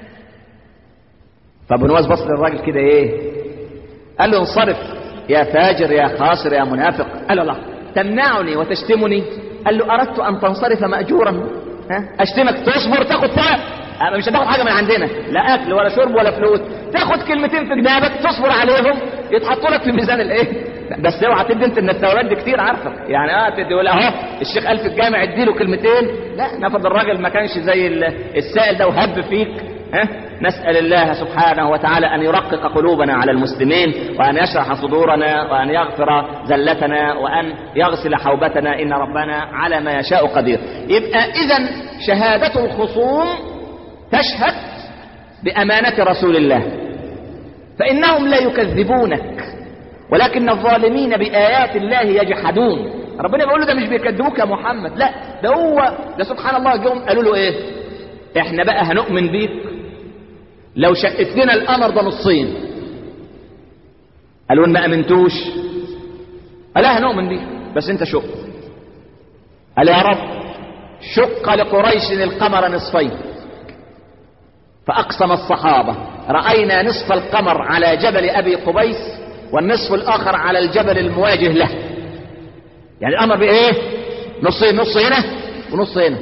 فابو نواس بص للراجل كده ايه قال له انصرف يا فاجر يا خاسر يا منافق قال له لا تمنعني وتشتمني قال له اردت ان تنصرف ماجورا ها اشتمك تصبر تاخد ثواب أه مش هتاخد حاجه من عندنا لا اكل ولا شرب ولا فلوس تاخد كلمتين في جنابك تصبر عليهم يتحطوا لك في ميزان الايه بس اوعى تدي انت من الثوابات دي كتير عارفه يعني اه تدي يقول اهو الشيخ قال في الجامع اديله كلمتين لا نفض الراجل ما كانش زي السائل ده وهب فيك ها نسأل الله سبحانه وتعالى أن يرقق قلوبنا على المسلمين وأن يشرح صدورنا وأن يغفر زلتنا وأن يغسل حوبتنا إن ربنا على ما يشاء قدير يبقى إذا شهادة الخصوم تشهد بأمانة رسول الله فإنهم لا يكذبونك ولكن الظالمين بآيات الله يجحدون ربنا بيقول له ده مش بيكذبوك يا محمد لا ده هو ده سبحان الله جم قالوا له ايه احنا بقى هنؤمن بيك لو شقت لنا القمر ده نصين قالوا ان ما امنتوش قال لا هنؤمن بيك بس انت شق قال يا رب شق لقريش القمر نصفين فأقسم الصحابة رأينا نصف القمر على جبل أبي قبيس والنصف الآخر على الجبل المواجه له يعني الأمر بإيه نصين نص هنا ونص هنا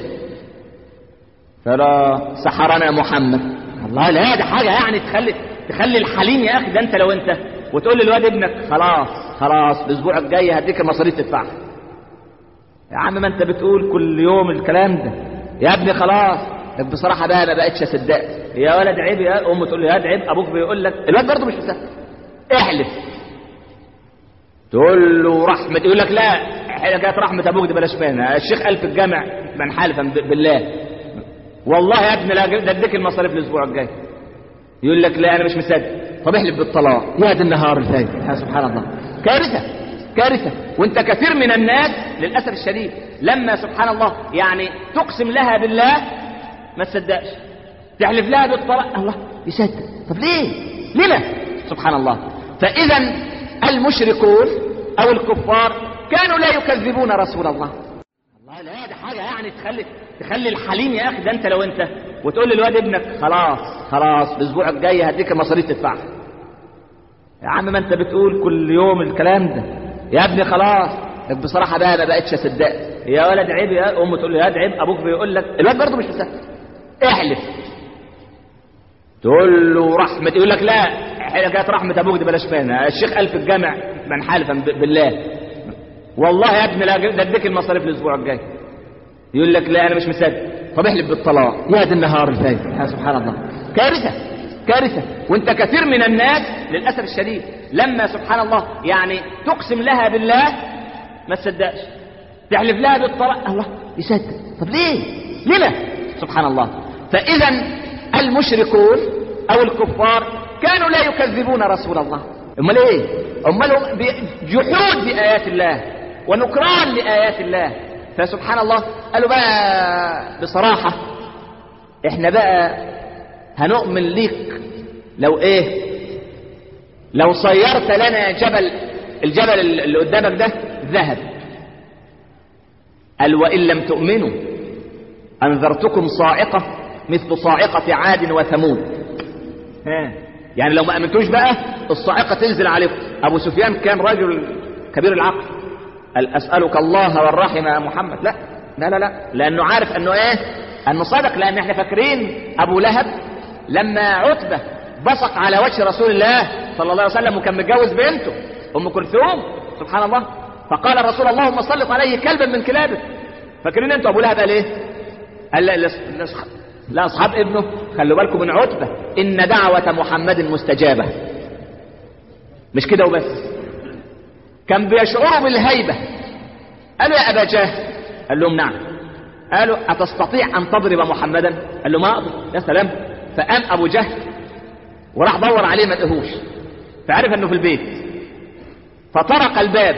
فلا سحرنا محمد الله لا ده حاجة يعني تخلي تخلي الحليم يا أخي ده أنت لو أنت وتقول للواد ابنك خلاص خلاص الأسبوع الجاي هديك المصاريف تدفعها يا عم ما أنت بتقول كل يوم الكلام ده يا ابني خلاص لك بصراحة بقى ما بقتش أصدقك يا ولد عيب يا أم تقول له يا واد عيب أبوك بيقول لك الواد برضه مش مصدق احلف تقول له رحمة يقول لك لا حكاية رحمة أبوك دي بلاش منها الشيخ قال في الجامع من حالفا بالله والله يا ابني لا ده اديك المصاريف الأسبوع الجاي يقول لك لا أنا مش مصدق طب احلف بالطلاق يا دي النهار الفاجر سبحان الله كارثة كارثة وانت كثير من الناس للأسف الشديد لما سبحان الله يعني تقسم لها بالله ما تصدقش تحلف لها بالطلاق الله يصدق طب ليه لما سبحان الله فإذا المشركون أو الكفار كانوا لا يكذبون رسول الله الله لا ده حاجة يعني تخلي تخلي الحليم يا أخي ده أنت لو أنت وتقول للواد ابنك خلاص خلاص الأسبوع الجاي هديك المصاريف تدفعها يا عم ما أنت بتقول كل يوم الكلام ده يا ابني خلاص لك بصراحة بقى ما بقتش أصدقك يا ولد عيب يا أم تقول له يا واد عيب أبوك بيقول لك الواد برضه مش مصدق احلف تقول له رحمة يقول لك لا حكاية رحمة أبوك دي بلاش منها الشيخ قال في الجامع من حالفا بالله والله يا ابني لا ده اديك المصاريف الأسبوع الجاي يقول لك لا أنا مش مصدق طب احلف بالطلاق يا دي النهار الفاجر سبحان الله كارثة كارثة وانت كثير من الناس للأسف الشديد لما سبحان الله يعني تقسم لها بالله ما تصدقش تحلف لها بالطلاق الله يصدق طب ليه لما سبحان الله فإذا المشركون أو الكفار كانوا لا يكذبون رسول الله امال ايه امال جحود بآيات الله ونكران لآيات الله فسبحان الله قالوا بقى بصراحة احنا بقى هنؤمن ليك لو ايه لو صيرت لنا جبل الجبل اللي قدامك ده ذهب قال وإن لم تؤمنوا أنذرتكم صاعقة مثل صاعقة عاد وثمود ها يعني لو ما أمنتوش بقى الصاعقة تنزل عليكم أبو سفيان كان رجل كبير العقل قال أسألك الله والرحم يا محمد لا لا لا لا لأنه عارف أنه إيه أنه صدق لأن احنا فاكرين أبو لهب لما عتبة بصق على وجه رسول الله صلى الله عليه وسلم وكان متجوز بنته أم كلثوم سبحان الله فقال رسول الله اللهم سلط عليه كلبا من كلابك فاكرين انتوا ابو لهب قال ايه قال لا, لا, لا اصحاب ابنه خلوا بالكم من عتبه ان دعوه محمد مستجابه مش كده وبس كان بيشعروا بالهيبه قالوا يا ابا جهل قال لهم نعم قالوا اتستطيع ان تضرب محمدا قال له ما اقدر يا سلام فقام ابو جهل وراح دور عليه ما لقيهوش فعرف انه في البيت فطرق الباب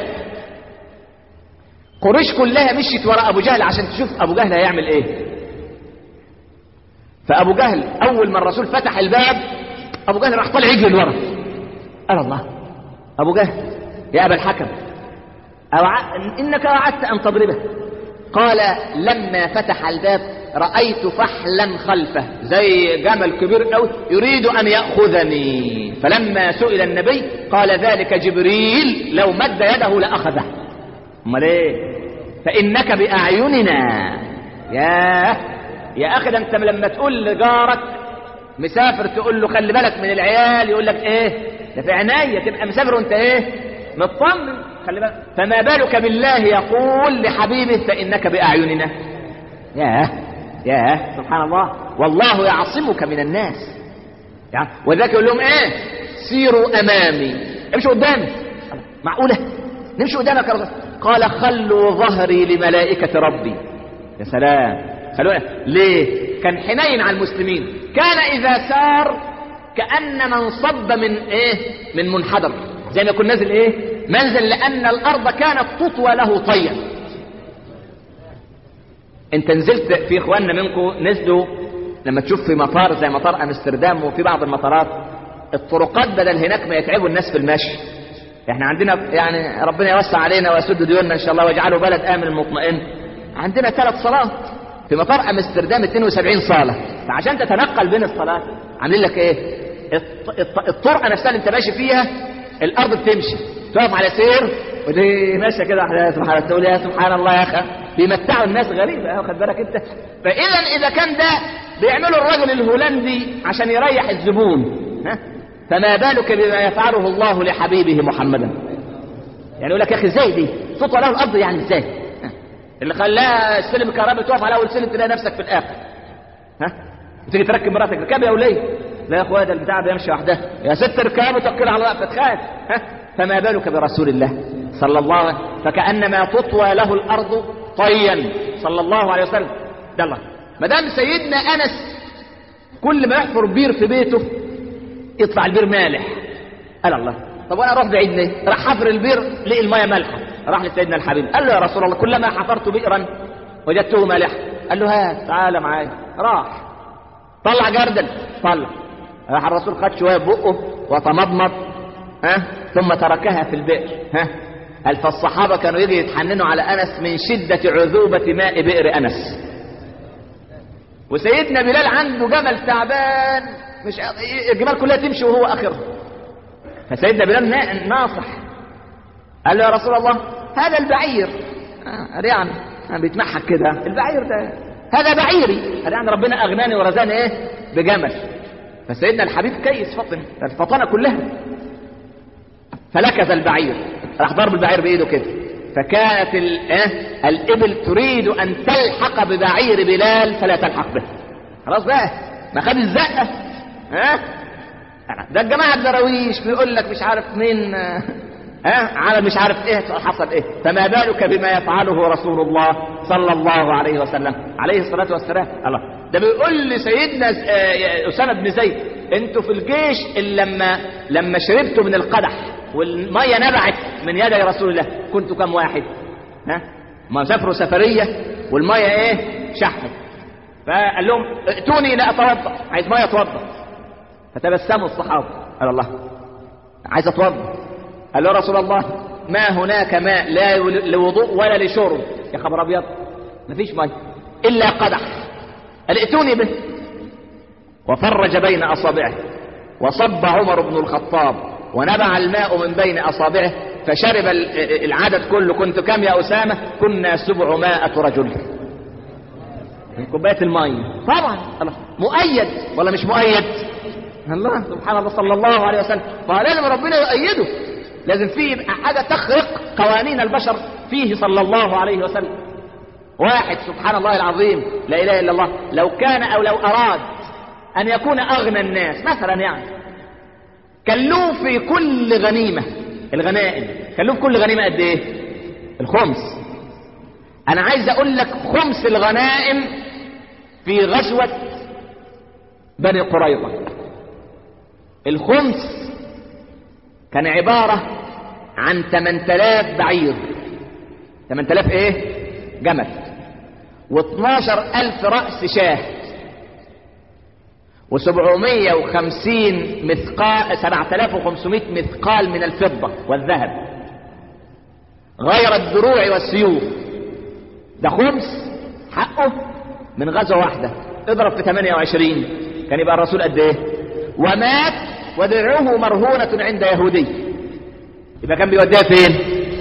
قريش كلها مشيت وراء ابو جهل عشان تشوف ابو جهل هيعمل ايه فابو جهل اول ما الرسول فتح الباب ابو جهل راح طالع يجري لورا قال الله ابو جهل يا ابا الحكم أوع... انك وعدت ان تضربه قال لما فتح الباب رايت فحلا خلفه زي جمل كبير قوي يريد ان ياخذني فلما سئل النبي قال ذلك جبريل لو مد يده لاخذه امال ايه فانك باعيننا يا يا اخي ده انت لما تقول لجارك مسافر تقول له خلي بالك من العيال يقول لك ايه ده في عناية تبقى مسافر وانت ايه مطمن خلي بالك فما بالك بالله يقول لحبيبه فانك باعيننا يا يا سبحان الله والله يعصمك من الناس يعني وذاك يقول لهم ايه سيروا امامي امشوا قدامي معقوله نمشي قدامك يا رسول قال خلوا ظهري لملائكة ربي يا سلام خلونا ليه كان حنين على المسلمين كان إذا سار كأن من صب من إيه من منحدر زي ما يكون نازل إيه منزل لأن الأرض كانت تطوى له طيا انت نزلت في اخواننا منكم نزلوا لما تشوف في مطار زي مطار امستردام وفي بعض المطارات الطرقات بدل هناك ما يتعبوا الناس في المشي احنا عندنا يعني ربنا يوسع علينا ويسد ديوننا ان شاء الله ويجعله بلد امن مطمئن عندنا ثلاث صلاه في مطار امستردام 72 صاله فعشان تتنقل بين الصلاه عاملين لك ايه الط- الط- الطرقه نفسها اللي انت ماشي فيها الارض بتمشي تقف على سير ودي ماشيه كده يا سبحان الله تقول يا سبحان الله يا اخي بيمتعوا الناس غريبه واخد بالك انت فاذا اذا كان ده بيعملوا الرجل الهولندي عشان يريح الزبون ها فما بالك بما يفعله الله لحبيبه محمدا يعني يقول لك يا اخي ازاي دي صوت له الارض يعني ازاي ها؟ اللي خلاها السلم الكهربائي تقف على اول سلم تلاقي نفسك في الاخر ها وتيجي تركب مراتك ركاب يا وليه لا يا اخويا ده البتاع بيمشي وحده يا ست ركاب وتوكل على الله فتخاف ها فما بالك برسول الله صلى الله عليه وسلم فكانما تطوى له الارض طيا صلى الله عليه وسلم ده الله ما دام سيدنا انس كل ما يحفر بير في بيته يطلع البير مالح قال الله طب وانا اروح بعيد ليه راح حفر البير لقي الميه مالحه راح لسيدنا الحبيب قال له يا رسول الله كلما حفرت بئرا وجدته مالحا قال له هات تعالى معايا راح طلع جردل طلع راح الرسول خد شويه بقه وتمضمض ها ثم تركها في البئر ها قال فالصحابه كانوا يجي يتحننوا على انس من شده عذوبه ماء بئر انس وسيدنا بلال عنده جمل تعبان مش الجمال كلها تمشي وهو اخرها فسيدنا بلال نا- ناصح قال له يا رسول الله هذا البعير آه يعني آه بيتمحك كده البعير ده هذا بعيري قال يعني ربنا اغناني ورزقني ايه بجمل فسيدنا الحبيب كيس فطن الفطانه كلها فلكز البعير راح ضرب البعير بايده كده فكانت ال- آه، الابل تريد ان تلحق ببعير بلال فلا تلحق به خلاص بقى ما خد الزقه ها ده الجماعه الدراويش بيقول لك مش عارف مين آه، ها على مش عارف ايه حصل ايه فما بالك بما يفعله رسول الله صلى الله عليه وسلم عليه الصلاه والسلام الله ده بيقول لسيدنا آه، اسامه بن زيد انتوا في الجيش اللي لما لما شربتوا من القدح والميه نبعت من يدي رسول الله كنتوا كم واحد ها ما سافروا سفريه والميه ايه شحت فقال لهم ائتوني لاتوضا عايز ميه اتوضا فتبسموا الصحابه قال الله عايز اتوضا قال له يا رسول الله ما هناك ماء لا لوضوء ولا لشرب يا خبر ابيض مفيش ميه الا قدح قال ائتوني به وفرج بين اصابعه وصب عمر بن الخطاب ونبع الماء من بين اصابعه فشرب ال- العدد كله كنت كم يا اسامه كنا سبعمائة رجل من كوبايه الميه طبعا الله مؤيد ولا مش مؤيد الله سبحان الله صلى الله عليه وسلم فلازم ربنا يؤيده لازم فيه يبقى حاجة تخرق قوانين البشر فيه صلى الله عليه وسلم واحد سبحان الله العظيم لا إله إلا الله لو كان أو لو أراد أن يكون أغنى الناس مثلا يعني كلوه في كل غنيمة الغنائم كلوه في كل غنيمة قد إيه الخمس أنا عايز أقول لك خمس الغنائم في غزوة بني قريظة الخمس كان عبارة عن 8000 بعير 8000 ايه جمل و12000 رأس شاه و750 مثقال 7500 مثقال من الفضة والذهب غير الدروع والسيوف ده خمس حقه من غزوة واحدة اضرب في 28 كان يبقى الرسول قد ايه ومات ودرعه مرهونة عند يهودي يبقى كان بيوديها فين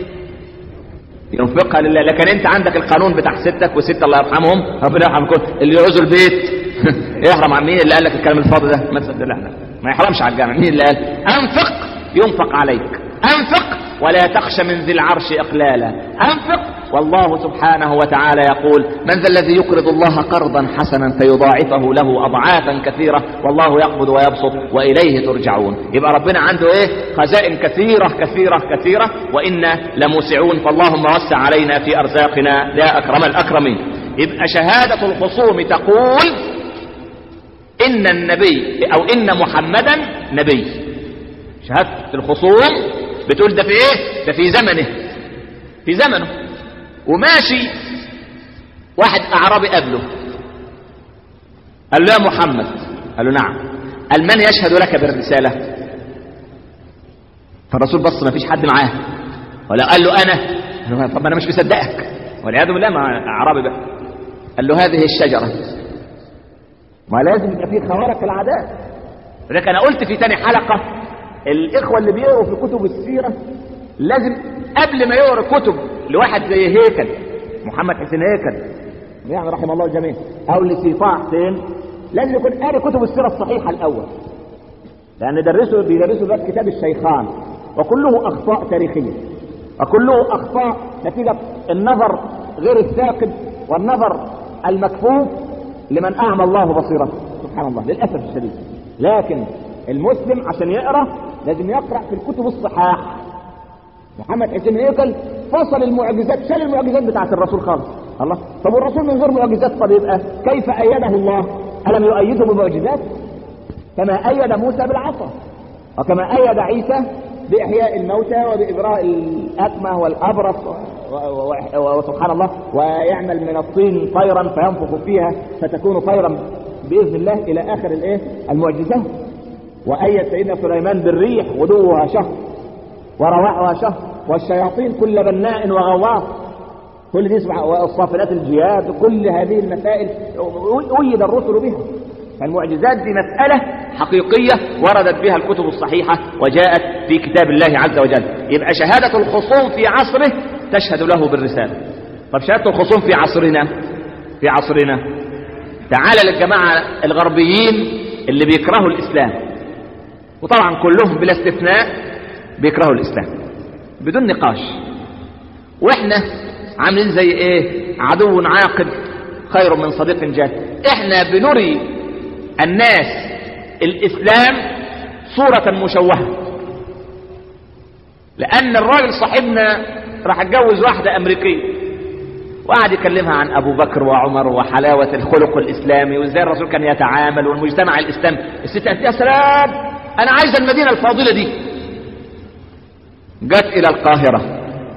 ينفقها لله لكن انت عندك القانون بتاع ستك وست الله يرحمهم ربنا يرحمكم اللي يعوزوا البيت يحرم عن مين اللي قال لك الكلام الفاضي ده ما تصدق احنا ما يحرمش على الجامع مين اللي قال انفق ينفق عليك انفق ولا تخش من ذي العرش اقلالا انفق والله سبحانه وتعالى يقول من ذا الذي يقرض الله قرضا حسنا فيضاعفه له اضعافا كثيره والله يقبض ويبسط واليه ترجعون يبقى ربنا عنده ايه خزائن كثيره كثيره كثيره وانا لموسعون فاللهم وسع علينا في ارزاقنا يا اكرم الاكرمين يبقى شهاده الخصوم تقول ان النبي او ان محمدا نبي شهاده الخصوم بتقول ده في ايه ده في زمنه في زمنه وماشي واحد اعرابي قبله قال له يا محمد قال له نعم قال من يشهد لك بالرسالة فالرسول بص ما فيش حد معاه ولا قال له انا قال له طب انا مش مصدقك والعياذ بالله مع اعرابي بقى قال له هذه الشجرة ما لازم يبقى في خوارق العادات لذلك انا قلت في تاني حلقة الاخوة اللي بيقروا في كتب السيرة لازم قبل ما يقرا كتب لواحد زي هيكل محمد حسين هيكل يعني رحم الله الجميع او لسيطاع حسين لازم يكون قاري كتب السيره الصحيحه الاول لان درسوا بيدرسوا بس كتاب الشيخان وكله اخطاء تاريخيه وكله اخطاء نتيجه النظر غير الثاقب والنظر المكفوف لمن اعمى الله بصيرته سبحان الله للاسف الشديد لكن المسلم عشان يقرا لازم يقرا في الكتب الصحاح محمد حسين هيكل فصل المعجزات شال المعجزات بتاعت الرسول خالص الله طب والرسول من غير معجزات طب يبقى كيف ايده الله الم يؤيده بمعجزات كما ايد موسى بالعصا وكما ايد عيسى باحياء الموتى وبابراء الاكمه والابرص وسبحان الله ويعمل من الطين طيرا فينفخ فيها فتكون طيرا باذن الله الى اخر الايه المعجزات وايد سيدنا سليمان بالريح غدوها شهر ورواحها شهر والشياطين كل بناء وغواص كل دي اسمع والصافنات الجياد كل هذه المسائل أيد الرسل بها فالمعجزات دي مسألة حقيقية وردت بها الكتب الصحيحة وجاءت في كتاب الله عز وجل يبقى شهادة الخصوم في عصره تشهد له بالرسالة طب شهادة الخصوم في عصرنا في عصرنا تعال للجماعة الغربيين اللي بيكرهوا الإسلام وطبعا كلهم بلا استثناء بيكرهوا الإسلام بدون نقاش واحنا عاملين زي ايه عدو عاقل خير من صديق جاد احنا بنري الناس الاسلام صورة مشوهة لان الراجل صاحبنا راح اتجوز واحدة امريكية وقعد يكلمها عن ابو بكر وعمر وحلاوة الخلق الاسلامي وازاي الرسول كان يتعامل والمجتمع الاسلامي الست قالت يا سلام انا عايزة المدينة الفاضلة دي جت الى القاهرة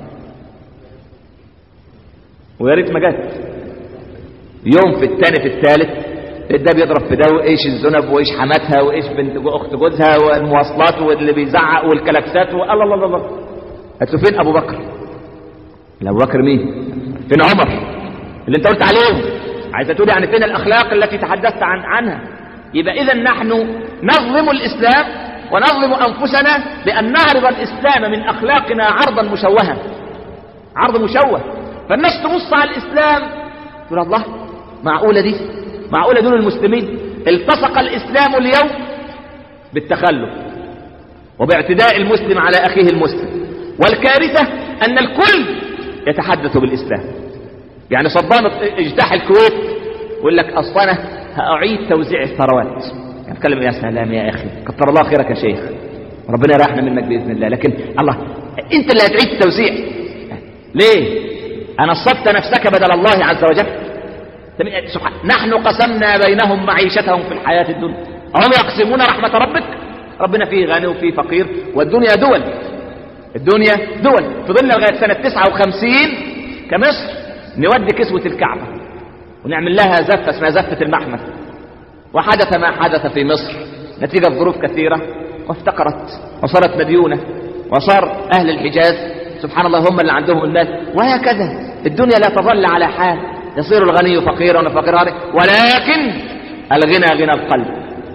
ويا ريت ما جت يوم في الثاني في الثالث ده بيضرب في ده وايش الذنب وايش حماتها وايش بنت اخت جوزها والمواصلات واللي بيزعق والكلاكسات والله الله الله الله قالت له فين ابو بكر؟ ابو بكر مين؟ فين عمر؟ اللي انت قلت عليهم عايزه تقول يعني فين الاخلاق التي تحدثت عن عنها؟ يبقى اذا نحن نظلم الاسلام ونظلم انفسنا بان نعرض الاسلام من اخلاقنا عرضا مشوها عرض مشوه فالناس تبص على الاسلام تقول الله معقوله دي معقوله دول المسلمين التصق الاسلام اليوم بالتخلف وباعتداء المسلم على اخيه المسلم والكارثة أن الكل يتحدث بالإسلام يعني صدام اجتاح الكويت يقول لك أصل أنا هأعيد توزيع الثروات يعني اتكلم يا سلام يا أخي كتر الله خيرك يا شيخ ربنا يريحنا منك بإذن الله لكن الله أنت اللي هتعيد التوزيع ليه أنا صبت نفسك بدل الله عز وجل سبحان نحن قسمنا بينهم معيشتهم في الحياة الدنيا هم يقسمون رحمة ربك ربنا فيه غني وفيه فقير والدنيا دول الدنيا دول فضلنا لغاية سنة 59 كمصر نودي كسوة الكعبة ونعمل لها زفة اسمها زفة المحمد وحدث ما حدث في مصر نتيجة ظروف كثيرة وافتقرت وصارت مديونة وصار أهل الحجاز سبحان الله هم اللي عندهم المال وهكذا الدنيا لا تظل على حال يصير الغني فقيرا والفقير غني ولكن الغنى غنى القلب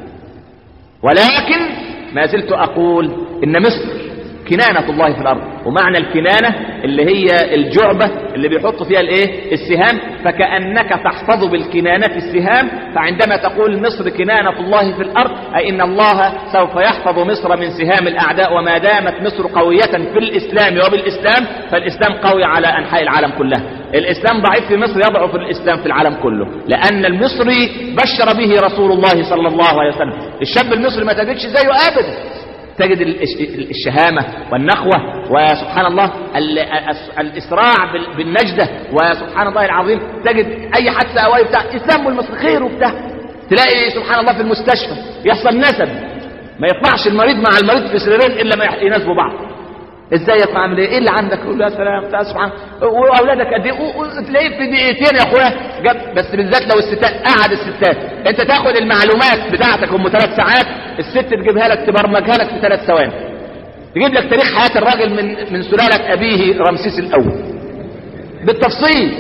ولكن ما زلت أقول إن مصر كنانة الله في الأرض ومعنى الكنانة اللي هي الجعبة اللي بيحط فيها الايه السهام فكأنك تحفظ بالكنانة السهام فعندما تقول مصر كنانة الله في الأرض أي إن الله سوف يحفظ مصر من سهام الأعداء وما دامت مصر قوية في الإسلام وبالإسلام فالإسلام قوي على أنحاء العالم كلها الإسلام ضعيف في مصر يضعف الإسلام في العالم كله لأن المصري بشر به رسول الله صلى الله عليه وسلم الشاب المصري ما تجدش زيه أبدا تجد الشهامة والنخوة وسبحان الله الإسراع بالنجدة وسبحان الله العظيم تجد أي حادثة أو أي بتاع إسلام والمصر خير وبتاع تلاقي سبحان الله في المستشفى يحصل نسب ما يطلعش المريض مع المريض في سريرين إلا ما يناسبوا بعض ازاي يطلع عامل ايه؟ ايه اللي عندك؟ يقول يا سلام بتاع سبحان واولادك قد ايه؟ تلاقيه في دقيقتين يا اخويا جاب بس بالذات لو الستات قعد الستات انت تاخد المعلومات بتاعتك ام ثلاث ساعات الست تجيبها لك تبرمجها لك في ثلاث ثواني تجيب لك تاريخ حياه الراجل من من سلاله ابيه رمسيس الاول بالتفصيل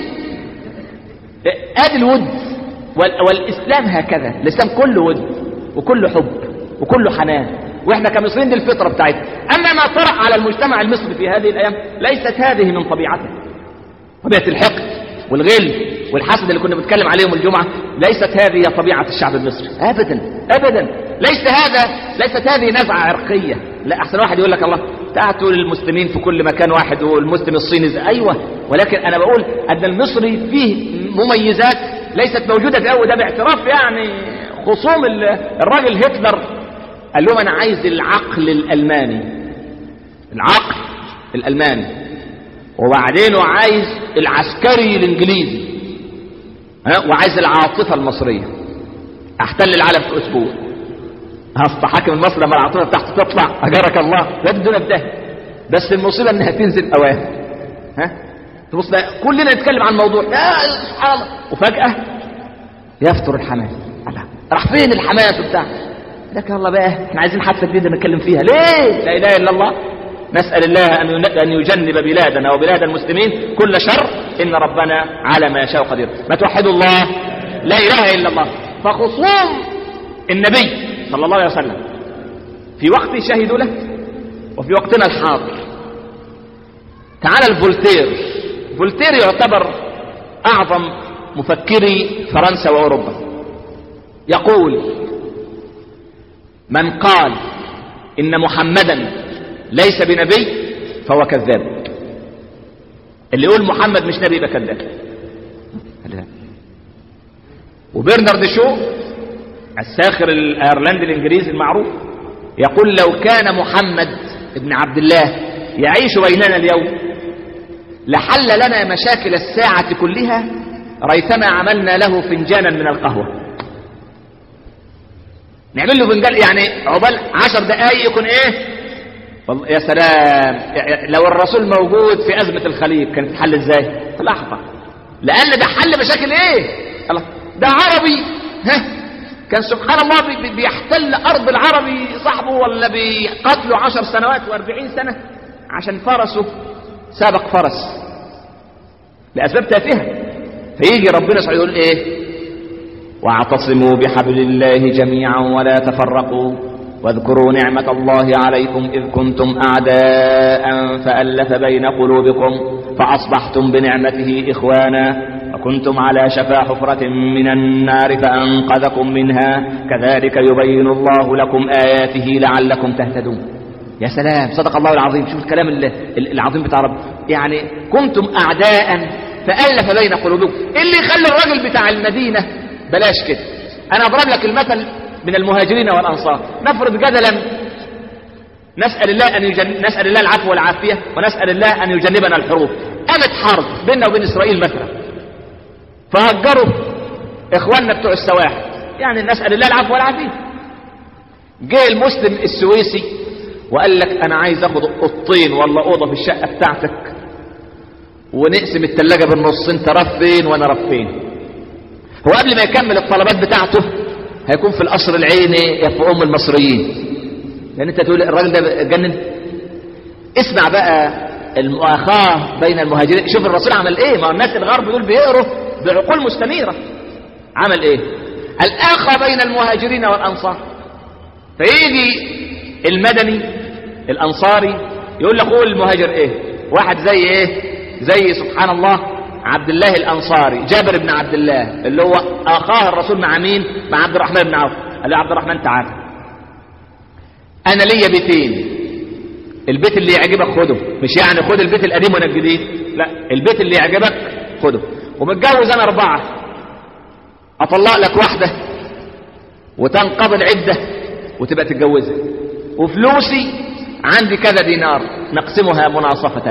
ادي الود والاسلام هكذا الاسلام كله ود وكله حب وكله حنان واحنا كمصريين دي الفطره بتاعتنا اما ما طرح على المجتمع المصري في هذه الايام ليست هذه من طبيعته طبيعه الحقد والغل والحسد اللي كنا بنتكلم عليهم الجمعه ليست هذه طبيعه الشعب المصري ابدا ابدا ليس هذا ليست هذه نزعه عرقيه لا احسن واحد يقول لك الله تعالوا المسلمين في كل مكان واحد والمسلم الصيني زي ايوه ولكن انا بقول ان المصري فيه مميزات ليست موجوده في اول ده باعتراف يعني خصوم الراجل هتلر قال لهم انا عايز العقل الالماني العقل الالماني وبعدين عايز العسكري الانجليزي ها وعايز العاطفه المصريه احتل العالم في اسبوع هصط حاكم المصري لما العاطفه بتاعته تطلع اجرك الله لا الدنيا بده بس المصيبه انها تنزل اوان ها تبص كلنا نتكلم عن الموضوع لا سبحان الله وفجاه يفتر الحماس راح فين الحماس وبتاع لك الله بقى احنا عايزين حادثه جديده نتكلم فيها ليه لا اله الا الله نسال الله ان ان يجنب بلادنا وبلاد المسلمين كل شر ان ربنا على ما يشاء قدير ما توحدوا الله لا اله الا الله فخصوم النبي صلى الله عليه وسلم في وقت شهدوا له وفي وقتنا الحاضر تعال الفولتير فولتير يعتبر اعظم مفكري فرنسا واوروبا يقول من قال ان محمدا ليس بنبي فهو كذاب اللي يقول محمد مش نبي يبقى كذاب وبرنارد شو الساخر الايرلندي الانجليزي المعروف يقول لو كان محمد ابن عبد الله يعيش بيننا اليوم لحل لنا مشاكل الساعة كلها ريثما عملنا له فنجانا من القهوة نعمل له فنجان يعني عقبال عشر دقايق يكون ايه والله يا سلام لو الرسول موجود في أزمة الخليج كانت تحل ازاي في لحظة لأن ده حل مشاكل ايه الله ده عربي ها كان سبحان الله بي بيحتل أرض العربي صاحبه ولا بيقتله عشر سنوات واربعين سنة عشان فرسه سابق فرس لأسباب تافهة فيجي ربنا سبحانه يقول ايه واعتصموا بحبل الله جميعا ولا تفرقوا واذكروا نعمة الله عليكم إذ كنتم أعداء فألف بين قلوبكم فأصبحتم بنعمته إخوانا وكنتم على شفا حفرة من النار فأنقذكم منها كذلك يبين الله لكم آياته لعلكم تهتدون يا سلام صدق الله العظيم شوف الكلام ال- ال- العظيم بتاع رب يعني كنتم أعداء فألف بين قلوبكم إيه اللي يخلي الراجل بتاع المدينة بلاش كده أنا أضرب لك المثل من المهاجرين والأنصار نفرض جدلا نسأل الله أن يجن... نسأل الله العفو والعافية ونسأل الله أن يجنبنا الحروب قامت حرب بيننا وبين إسرائيل مثلا فهجروا إخواننا بتوع السواحل يعني نسأل الله العفو والعافية جه المسلم السويسي وقال لك أنا عايز أخد أوضتين ولا أوضة في الشقة بتاعتك ونقسم التلاجة بالنص أنت رف فين وأنا رف فين هو قبل ما يكمل الطلبات بتاعته هيكون في القصر العيني يا في أم المصريين لان انت تقول الراجل ده جنن اسمع بقى المؤاخاة بين المهاجرين شوف الرسول عمل ايه ما هو الناس الغرب دول بيقروا بعقول مستنيرة عمل ايه الاخى بين المهاجرين والانصار فيجي المدني الانصاري يقول لك قول المهاجر ايه واحد زي ايه زي سبحان الله عبد الله الانصاري جابر بن عبد الله اللي هو اخاه الرسول مع مين مع عبد الرحمن بن عوف قال له يا عبد الرحمن تعالى انا ليا بيتين البيت اللي يعجبك خده مش يعني خد البيت القديم وانا الجديد لا البيت اللي يعجبك خده ومتجوز انا اربعه اطلق لك واحده وتنقضي العده وتبقى تتجوزها وفلوسي عندي كذا دينار نقسمها مناصفه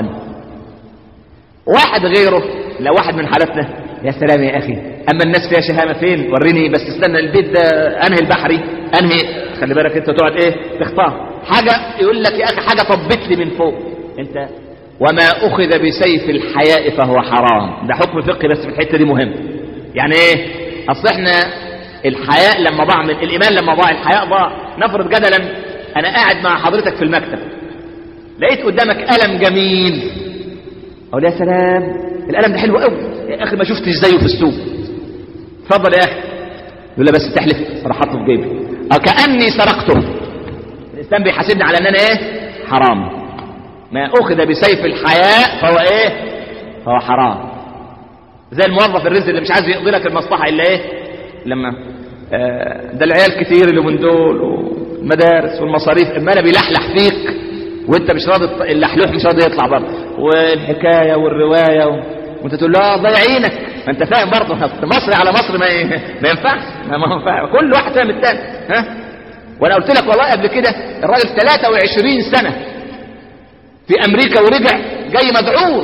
واحد غيره لو واحد من حالتنا يا سلام يا اخي اما الناس فيها شهامه فين وريني بس استنى البيت ده انهي البحري انهي خلي بالك انت تقعد ايه تختار حاجه يقول لك يا اخي حاجه طبت لي من فوق انت وما اخذ بسيف الحياء فهو حرام ده حكم فقهي بس في الحته دي مهم يعني ايه اصل احنا الحياء لما ضاع من الايمان لما ضاع الحياء ضاع نفرض جدلا انا قاعد مع حضرتك في المكتب لقيت قدامك قلم جميل اقول يا سلام القلم ده حلو قوي يا اخي ما شفتش زيه في السوق اتفضل يا اخي يقول لي بس تحلف راح احطه في جيبي او كاني سرقته الاسلام بيحاسبني على ان انا ايه حرام ما اخذ بسيف الحياء فهو ايه فهو حرام زي الموظف الرزق اللي مش عايز يقضي لك المصلحه الا ايه لما آه ده العيال كتير اللي من دول والمدارس والمصاريف اما انا بيلحلح فيك وانت مش راضي اللحلوح مش راضي يطلع برضه والحكايه والروايه و... وانت تقول له ضيع عينك ما انت فاهم برضه مصري على مصر ما ي... ما ينفعش ما ما ينفعش كل واحد فاهم الثاني ها وانا قلت لك والله قبل كده الراجل 23 سنه في امريكا ورجع جاي مدعور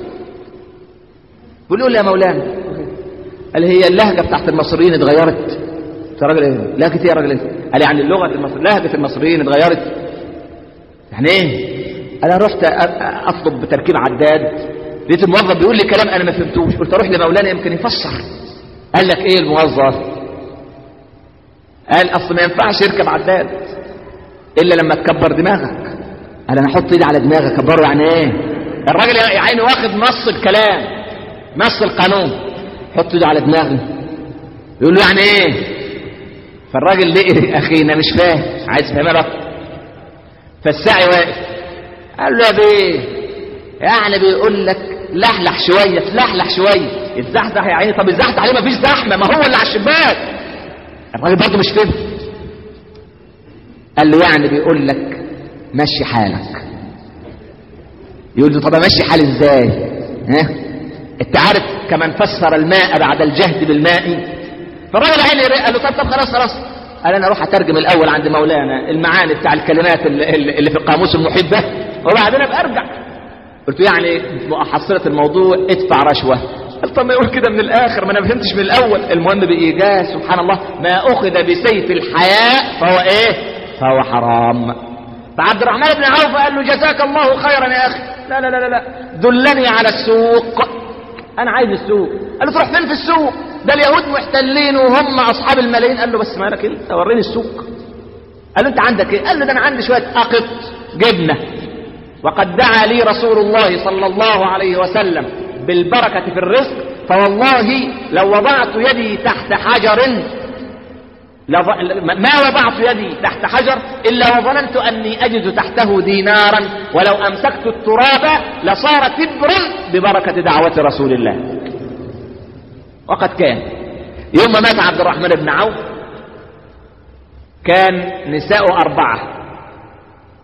بيقول له يا مولانا قال هي اللهجه بتاعت المصريين اتغيرت يا راجل ايه لهجه ايه يا راجل ايه قال يعني اللغه المصريين لهجه المصريين اتغيرت يعني ايه انا رحت اطلب بتركيب عداد لقيت الموظف بيقول لي كلام انا ما فهمتوش قلت اروح لمولانا يمكن يفسر قال لك ايه الموظف قال اصل ما ينفعش يركب عداد الا لما تكبر دماغك قال انا احط ايدي على دماغي اكبره يعني ايه الراجل يا عيني واخد نص الكلام نص القانون حط ايده على دماغي يقول له يعني ايه فالراجل لقي اخينا مش فاهم عايز يفهمها بقى فالساعي واقف قال له يا بيه يعني بيقول لك لحلح شويه تلحلح شويه الزحزح يا عيني طب الزحزح عليه مفيش زحمه ما هو اللي على الشباك الراجل برضه مش فاهم قال له يعني بيقول لك مشي حالك يقول له طب امشي حالي ازاي ها انت عارف كمان فسر الماء بعد الجهد بالماء فالراجل عيني قال له طب طب خلاص خلاص قال انا اروح اترجم الاول عند مولانا المعاني بتاع الكلمات اللي, اللي في القاموس المحيط ده وبعدين ابقى ارجع قلت له يعني محصله الموضوع ادفع رشوه قال طب ما يقول كده من الاخر ما انا ما فهمتش من الاول المهم بايجاز سبحان الله ما اخذ بسيف الحياء فهو ايه فهو حرام فعبد الرحمن بن عوف قال له جزاك الله خيرا يا اخي لا لا لا لا دلني على السوق انا عايز السوق قال له تروح فين في السوق ده اليهود محتلين وهم اصحاب الملايين قال له بس مالك انت وريني السوق قال له انت عندك ايه قال له ده انا عندي شويه اقط جبنه وقد دعا لي رسول الله صلى الله عليه وسلم بالبركه في الرزق فوالله لو وضعت يدي تحت حجر لظ... ما وضعت يدي تحت حجر إلا وظننت أني أجد تحته دينارا ولو أمسكت التراب لصار تبرا ببركة دعوة رسول الله وقد كان يوم ما مات عبد الرحمن بن عوف كان نساء أربعة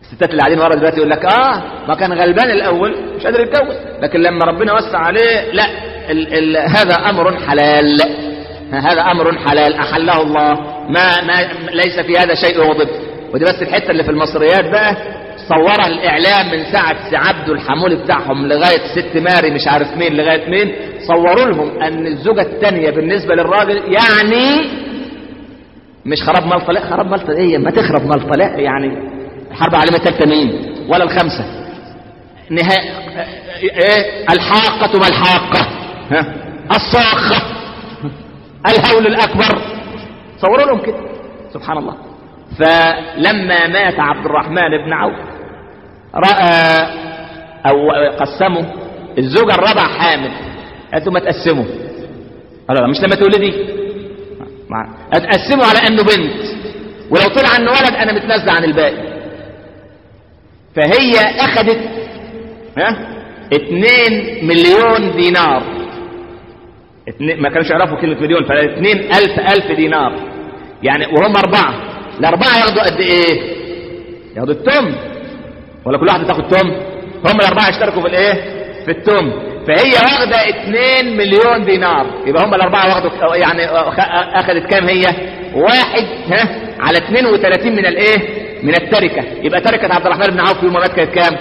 الستات اللي قاعدين ورا دلوقتي يقول لك اه ما كان غلبان الاول مش قادر يتجوز لكن لما ربنا وسع عليه لا ال ال هذا امر حلال هذا امر حلال احله الله ما, ما ليس في هذا شيء غضب ودي بس الحته اللي في المصريات بقى صورها الاعلام من ساعه سعبد الحمول بتاعهم لغايه ست ماري مش عارف مين لغايه مين صوروا لهم ان الزوجه الثانيه بالنسبه للراجل يعني مش خراب مال طلاق خراب مال طلاق ايه ما تخرب مال طلاق يعني الحرب العالميه الثالثه مين ولا الخمسه نهاية ايه الحاقة ما الحاقة ها الصاخة الهول الأكبر صوروا لهم كده سبحان الله فلما مات عبد الرحمن بن عوف رأى أو قسموا الزوجة الرابعة حامل قالت له ما تقسموا قال لا مش لما تولدي اتقسموا على انه بنت ولو طلع انه ولد انا متنزع عن الباقي فهي اخذت ها اتنين مليون دينار اتنين ما كانوش يعرفوا كلمة مليون فاتنين ألف ألف دينار يعني وهم أربعة الأربعة ياخدوا قد إيه؟ ياخدوا التم ولا كل واحدة تاخد تم؟ هم الأربعة يشتركوا في الإيه؟ في التم فهي واخدة 2 مليون دينار يبقى هم الأربعة واخدوا يعني أخذت كام هي؟ واحد ها على 32 من الإيه؟ من التركة يبقى تركة عبد الرحمن بن عوف يوم ما مات كانت كام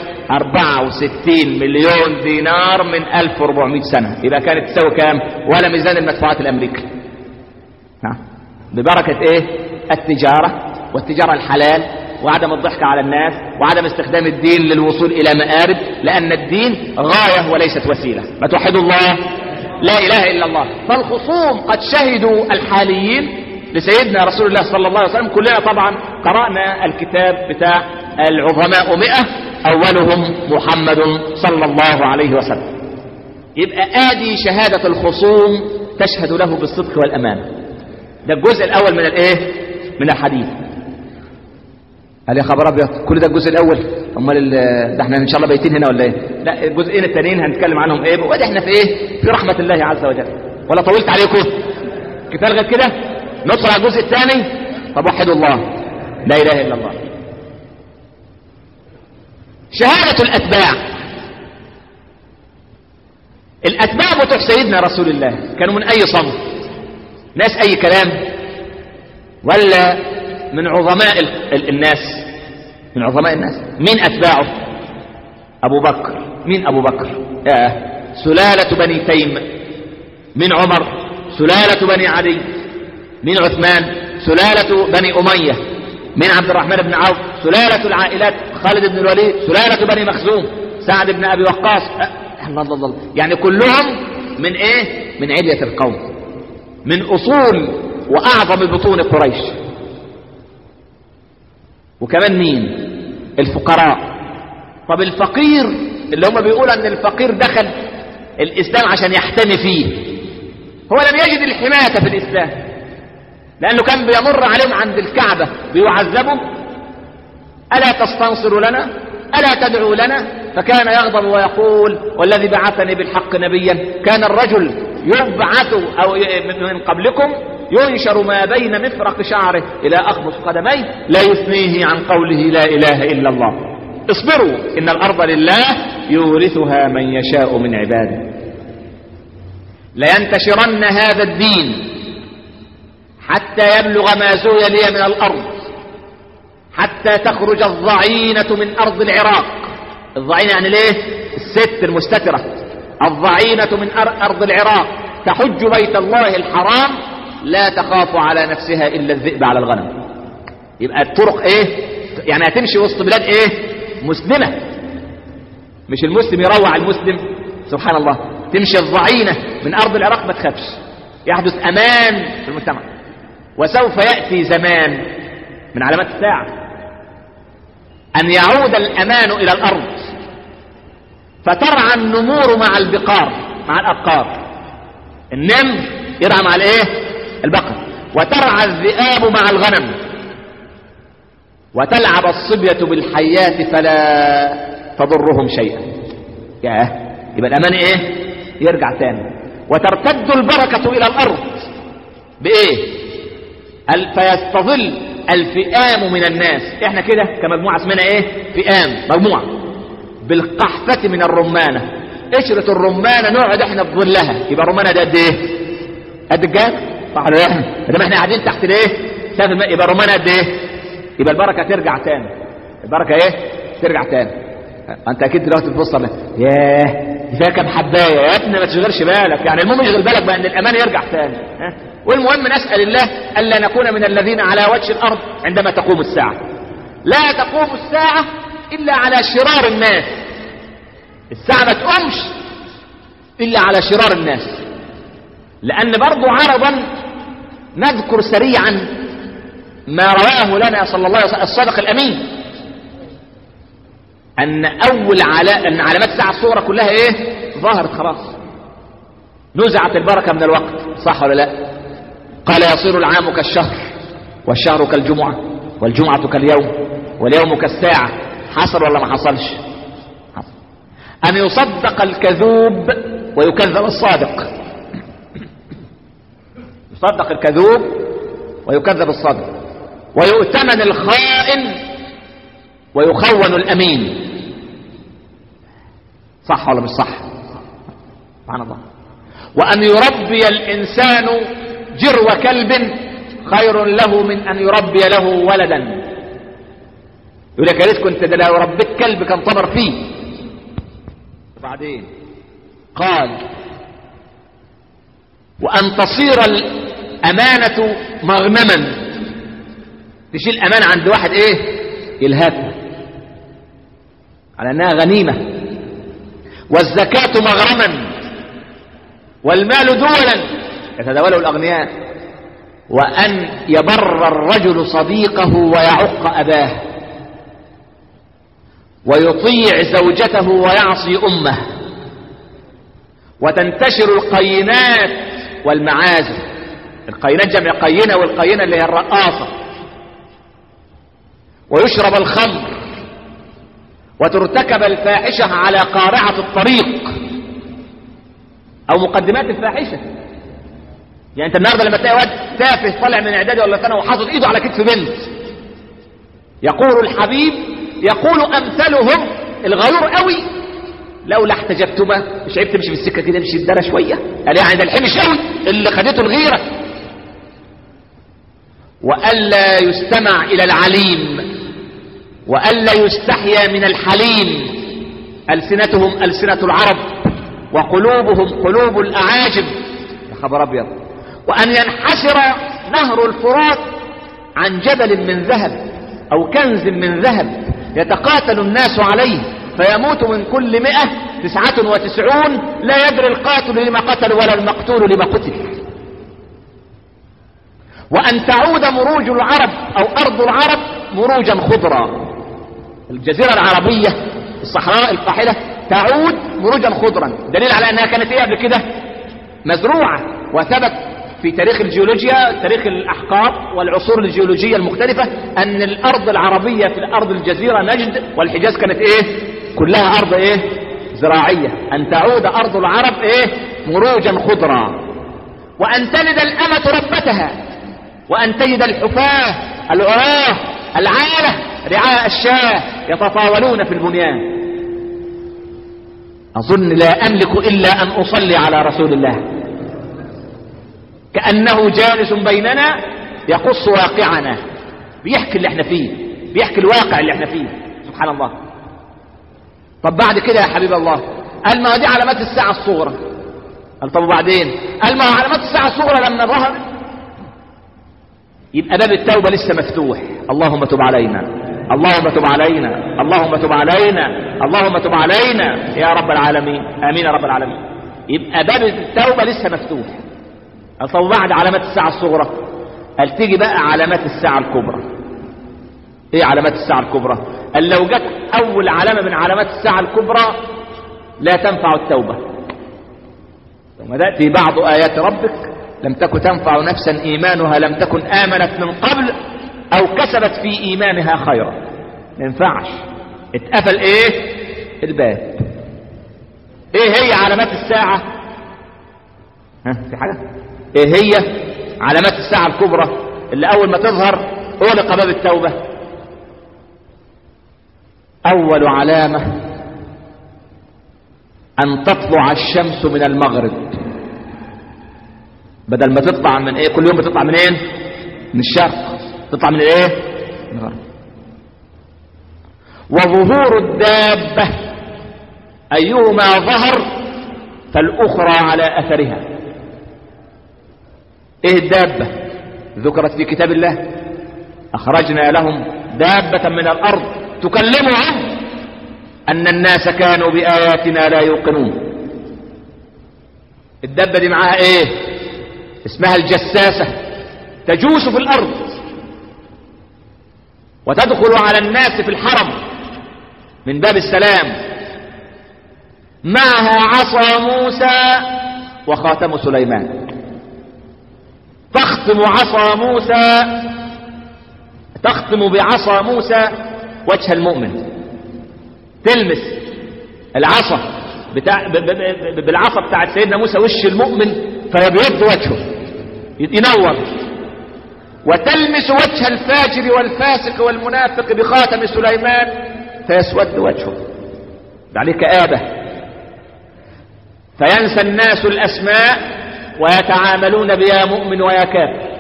64 مليون دينار من 1400 سنة يبقى كانت تساوي كام ولا ميزان المدفوعات الأمريكي ها ببركة ايه التجارة والتجارة الحلال وعدم الضحك على الناس وعدم استخدام الدين للوصول إلى مآرب لأن الدين غاية وليست وسيلة ما توحدوا الله لا إله إلا الله فالخصوم قد شهدوا الحاليين لسيدنا رسول الله صلى الله عليه وسلم كلنا طبعا قرأنا الكتاب بتاع العظماء مئة أولهم محمد صلى الله عليه وسلم يبقى آدي شهادة الخصوم تشهد له بالصدق والأمان ده الجزء الأول من الإيه من الحديث قال يا خبر أبيض كل ده الجزء الأول أمال ده احنا إن شاء الله بيتين هنا ولا إيه لا الجزئين التانيين هنتكلم عنهم إيه وده احنا في إيه في رحمة الله عز وجل ولا طولت عليكم كفاية لغاية كده ندخل على الجزء الثاني طب وحدوا الله لا اله الا الله شهادة الأتباع الأتباع بتوع سيدنا رسول الله كانوا من أي صنف ناس أي كلام ولا من عظماء الناس من عظماء الناس مين أتباعه أبو بكر مين أبو بكر آه. سلالة بني تيم من عمر سلالة بني علي من عثمان سلالة بني أمية من عبد الرحمن بن عوف سلالة العائلات خالد بن الوليد سلالة بني مخزوم سعد بن أبي وقاص الله الله الله يعني كلهم من إيه من علية القوم من أصول وأعظم بطون قريش وكمان مين الفقراء طب الفقير اللي هم بيقولوا ان الفقير دخل الاسلام عشان يحتمي فيه هو لم يجد الحماية في الاسلام لانه كان بيمر عليهم عند الكعبة بيعذبوا الا تستنصر لنا الا تدعو لنا فكان يغضب ويقول والذي بعثني بالحق نبيا كان الرجل يبعث او من قبلكم ينشر ما بين مفرق شعره الى اخمص قدميه لا يثنيه عن قوله لا اله الا الله اصبروا ان الارض لله يورثها من يشاء من عباده لينتشرن هذا الدين حتى يبلغ ما زوي لي من الارض حتى تخرج الضعينة من ارض العراق الضعينة يعني ليه الست المستترة الضعينة من ارض العراق تحج بيت الله الحرام لا تخاف على نفسها الا الذئب على الغنم يبقى الطرق ايه يعني هتمشي وسط بلاد ايه مسلمة مش المسلم يروع المسلم سبحان الله تمشي الضعينة من أرض العراق ما تخافش يحدث أمان في المجتمع وسوف يأتي زمان من علامات الساعة أن يعود الأمان إلى الأرض فترعى النمور مع البقار مع الأبقار النمر يرعى مع الايه البقر وترعى الذئاب مع الغنم وتلعب الصبية بالحيات فلا تضرهم شيئا ياه يبقى الأمان إيه يرجع تاني وترتد البركة إلى الأرض بإيه قال فيستظل الفئام من الناس احنا كده كمجموعة اسمنا ايه فئام مجموعة بالقحفة من الرمانة قشرة الرمانة نقعد احنا في ظلها يبقى الرمانة ده قد ايه قد الجامع صح ولا لا ما احنا قاعدين تحت الايه شايف الم- يبقى الرمانة قد ايه يبقى البركة ترجع تاني البركة ايه ترجع تاني انت اكيد دلوقتي بتبص على ياه فيها كام حبايه يا ابني ما تشغلش بالك يعني المهم يشغل بالك بقى ان الامان يرجع تاني ها؟ والمهم نسال الله الا نكون من الذين على وجه الارض عندما تقوم الساعه لا تقوم الساعه الا على شرار الناس الساعه ما تقومش الا على شرار الناس لان برضو عرضا نذكر سريعا ما رواه لنا صلى الله عليه وسلم الصادق الامين ان اول علا... ان علامات الساعه الصغرى كلها ايه ظهرت خلاص نزعت البركه من الوقت صح ولا لا قال يصير العام كالشهر والشهر كالجمعه والجمعه كاليوم واليوم كالساعه حصل ولا ما حصلش حصل ان يصدق الكذوب ويكذب الصادق يصدق الكذوب ويكذب الصادق ويؤتمن الخائن ويخون الامين صح ولا مش صح سبحان الله وان يربي الانسان جرو كلب خير له من ان يربي له ولدا يقول لك يا ريت كنت ده لو ربيت كلب كان طمر فيه وبعدين قال وان تصير الامانه مغنما تشيل امانه عند واحد ايه يلهاكها على انها غنيمه والزكاه مغرما والمال دولا يتداوله الاغنياء وان يبر الرجل صديقه ويعق اباه ويطيع زوجته ويعصي امه وتنتشر القينات والمعازف القينات جمع قينه والقينه اللي هي الرقاصه ويشرب الخمر وترتكب الفاحشة على قارعة الطريق أو مقدمات الفاحشة يعني أنت النهارده لما تلاقي واد تافه طالع من إعدادي ولا ثانوي وحاطط إيده على كتف بنت يقول الحبيب يقول أمثلهم الغيور قوي لولا احتجبتما مش عيب تمشي في السكة كده امشي الدرة شوية قال يعني ده الحمش قوي اللي خدته الغيرة وألا يستمع إلى العليم وألا يستحيا من الحليم ألسنتهم ألسنة العرب وقلوبهم قلوب الأعاجم يا خبر أبيض وأن ينحسر نهر الفرات عن جبل من ذهب أو كنز من ذهب يتقاتل الناس عليه فيموت من كل مئة تسعة وتسعون لا يدري القاتل لما قتل ولا المقتول لما قتل وأن تعود مروج العرب أو أرض العرب مروجا خضرا الجزيرة العربية الصحراء القاحلة تعود مروجا خضرا دليل على أنها كانت إيه قبل كده مزروعة وثبت في تاريخ الجيولوجيا تاريخ الأحقاب والعصور الجيولوجية المختلفة أن الأرض العربية في الأرض الجزيرة نجد والحجاز كانت إيه كلها أرض إيه زراعية أن تعود أرض العرب إيه مروجا خضرا وأن تلد الأمة ربتها وأن تجد الحفاة العراة العالة رعاء الشاة يتطاولون في البنيان أظن لا أملك إلا أن أصلي على رسول الله كأنه جالس بيننا يقص واقعنا بيحكي اللي احنا فيه بيحكي الواقع اللي احنا فيه سبحان الله طب بعد كده يا حبيب الله قال ما دي علامات الساعة الصغرى قال طب وبعدين قال ما علامات الساعة الصغرى لما ظهر يبقى باب التوبة لسه مفتوح اللهم تب علينا اللهم تب علينا اللهم تب علينا اللهم تب علينا يا رب العالمين امين يا رب العالمين يبقى باب التوبة لسه مفتوح قال طب بعد علامات الساعة الصغرى قال تيجي بقى علامات الساعة الكبرى ايه علامات الساعة الكبرى قال لو جت اول علامة من علامات الساعة الكبرى لا تنفع التوبة ثم تأتي بعض آيات ربك لم تكن تنفع نفسا إيمانها لم تكن آمنت من قبل أو كسبت في إيمانها خيرا ما ينفعش اتقفل إيه الباب إيه هي علامات الساعة ها في حاجة إيه هي علامات الساعة الكبرى اللي أول ما تظهر أغلق باب التوبة أول علامة أن تطلع الشمس من المغرب بدل ما تطلع من إيه كل يوم بتطلع من إيه من الشرق تطلع من إيه من الغرب وظهور الدابة أيهما ظهر فالأخرى على أثرها إيه الدابة ذكرت في كتاب الله أخرجنا لهم دابة من الأرض تكلمهم أن الناس كانوا بآياتنا لا يوقنون الدابة دي معاها إيه اسمها الجساسة تجوس في الأرض وتدخل على الناس في الحرم من باب السلام معها عصا موسى وخاتم سليمان تختم عصا موسى تختم بعصا موسى وجه المؤمن تلمس العصا بتاع ب- ب- ب- بالعصا بتاعت سيدنا موسى وش المؤمن فيبيض وجهه ينور وتلمس وجه الفاجر والفاسق والمنافق بخاتم سليمان فيسود وجهه ده عليه كآبة فينسى الناس الأسماء ويتعاملون بيا مؤمن ويا كافر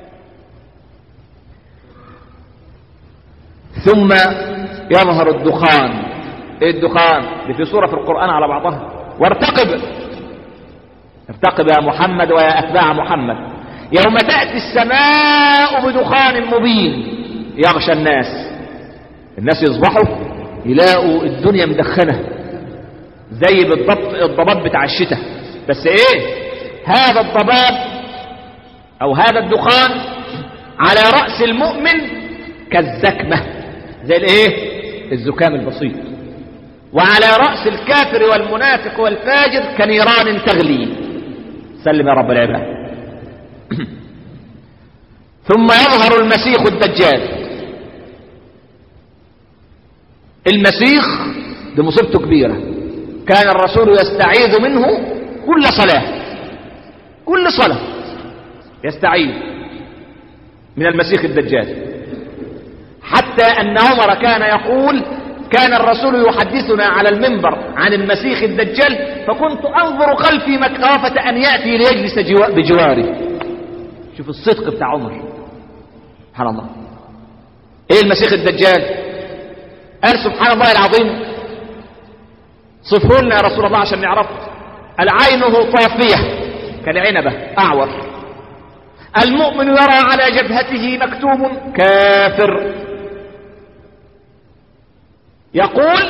ثم يظهر الدخان ايه الدخان دي في سورة في القرآن على بعضها وارتقب ارتقب يا محمد ويا أتباع محمد يوم تأتي السماء بدخان مبين يغشى الناس الناس يصبحوا يلاقوا الدنيا مدخنة زي بالضبط الضباب بتاع الشتاء بس ايه هذا الضباب او هذا الدخان على رأس المؤمن كالزكمة زي الايه الزكام البسيط وعلى رأس الكافر والمنافق والفاجر كنيران تغلي سلم يا رب العباد ثم يظهر المسيح الدجال المسيح دي مصيبته كبيرة كان الرسول يستعيذ منه كل صلاة كل صلاة يستعيذ من المسيح الدجال حتى أن عمر كان يقول كان الرسول يحدثنا على المنبر عن المسيح الدجال فكنت أنظر خلفي مخافة أن يأتي ليجلس جوا- بجواري شوف الصدق بتاع عمر سبحان الله ايه المسيح الدجال قال سبحان الله العظيم صفه لنا يا رسول الله عشان نعرفه العينه طافية كالعنبة أعور المؤمن يرى على جبهته مكتوب كافر يقول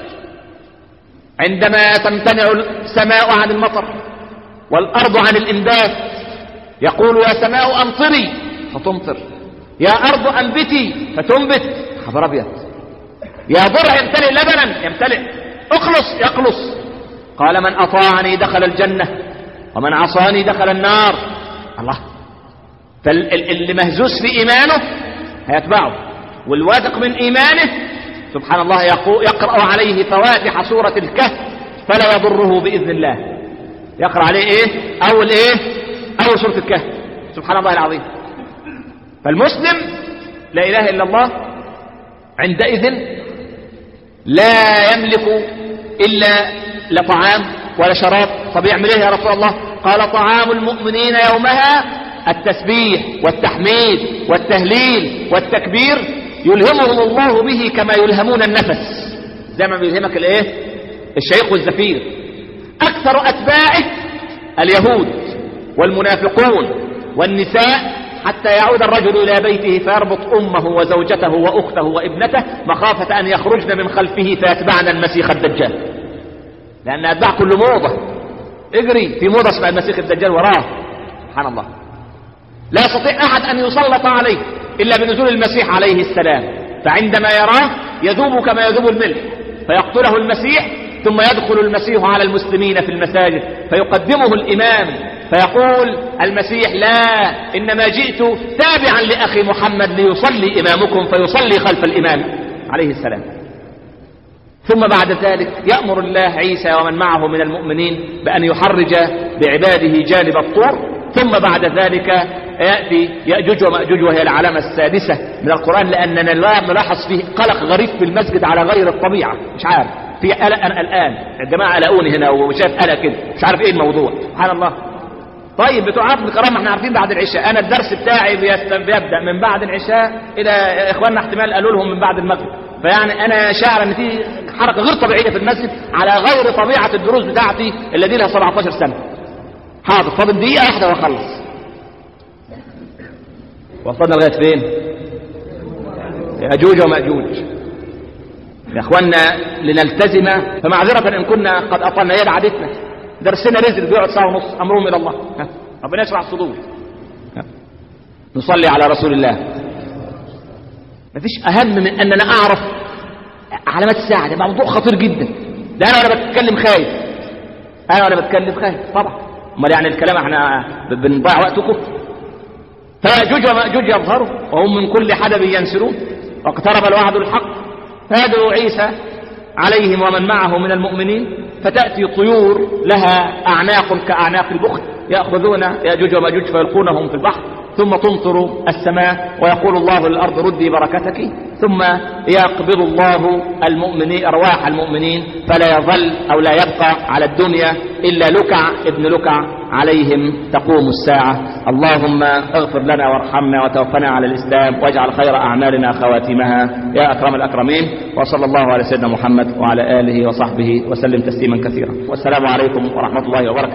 عندما تمتنع السماء عن المطر والأرض عن الإنبات يقول يا سماء أمطري فتمطر يا أرض أنبتي فتنبت خبر أبيض يا ضرع يمتلئ لبنا يمتلئ اخلص يخلص قال من أطاعني دخل الجنة ومن عصاني دخل النار الله فاللي مهزوز في إيمانه هيتبعه والواثق من إيمانه سبحان الله يقو- يقرأ عليه فواتح سورة الكهف فلا يضره بإذن الله يقرأ عليه إيه أول إيه أول سورة الكهف سبحان الله العظيم فالمسلم لا إله إلا الله عندئذ لا يملك إلا لا طعام ولا شراب طب يعمل ايه يا رسول الله قال طعام المؤمنين يومها التسبيح والتحميد والتهليل والتكبير يلهمهم الله به كما يلهمون النفس زي ما بيلهمك الايه الشيخ والزفير اكثر اتباعه اليهود والمنافقون والنساء حتى يعود الرجل إلى بيته فيربط أمه وزوجته وأخته وابنته مخافة أن يخرجن من خلفه فيتبعن المسيح الدجال لأن أتباع كل موضة اجري في موضة اسمها المسيح الدجال وراه سبحان الله لا يستطيع أحد أن يسلط عليه إلا بنزول المسيح عليه السلام فعندما يراه يذوب كما يذوب الملح فيقتله المسيح ثم يدخل المسيح على المسلمين في المساجد فيقدمه الإمام فيقول المسيح لا إنما جئت تابعا لأخي محمد ليصلي إمامكم فيصلي خلف الإمام عليه السلام ثم بعد ذلك يأمر الله عيسى ومن معه من المؤمنين بأن يحرج بعباده جانب الطور ثم بعد ذلك يأتي يأجوج ومأجوج وهي العلامة السادسة من القرآن لأننا لا نلاحظ فيه قلق غريب في المسجد على غير الطبيعة مش عارف في قلق أنا الآن الجماعة قلقوني هنا وشايف قلق كده مش عارف ايه الموضوع سبحان الله طيب بتوع عبد الكرام احنا عارفين بعد العشاء انا الدرس بتاعي بيست- بيبدا من بعد العشاء الى اخواننا احتمال قالوا لهم من بعد المغرب فيعني انا شاعر ان في حركه غير طبيعيه في المسجد على غير طبيعه الدروس بتاعتي اللي دي لها 17 سنه حاضر فاضل دقيقه واحده واخلص وصلنا لغايه فين ياجوج وماجوج يا اخوانا لنلتزم فمعذره ان كنا قد اطلنا هي عادتنا درسنا نزل بيقعد ساعه ونص امرهم الى الله ها. ربنا يشرح الصدور ها. نصلي على رسول الله مفيش اهم من ان انا اعرف علامات الساعه ده موضوع خطير جدا ده انا وانا بتكلم خايف انا وانا بتكلم خايف طبعا امال يعني الكلام احنا ب- بنضيع وقتكم فيأجوج ومأجوج يظهروا وهم من كل حدب ينسلون واقترب الوعد الحق فيدعو عيسى عليهم ومن معه من المؤمنين فتأتي طيور لها أعناق كأعناق البخت يأخذون يأجوج ومأجوج فيلقونهم في البحر ثم تمطر السماء ويقول الله للأرض ردي بركتك ثم يقبض الله المؤمنين أرواح المؤمنين فلا يظل أو لا يبقى على الدنيا إلا لكع ابن لكع عليهم تقوم الساعة اللهم اغفر لنا وارحمنا وتوفنا على الإسلام واجعل خير أعمالنا خواتمها يا أكرم الأكرمين وصلى الله على سيدنا محمد وعلى آله وصحبه وسلم تسليما كثيرا والسلام عليكم ورحمة الله وبركاته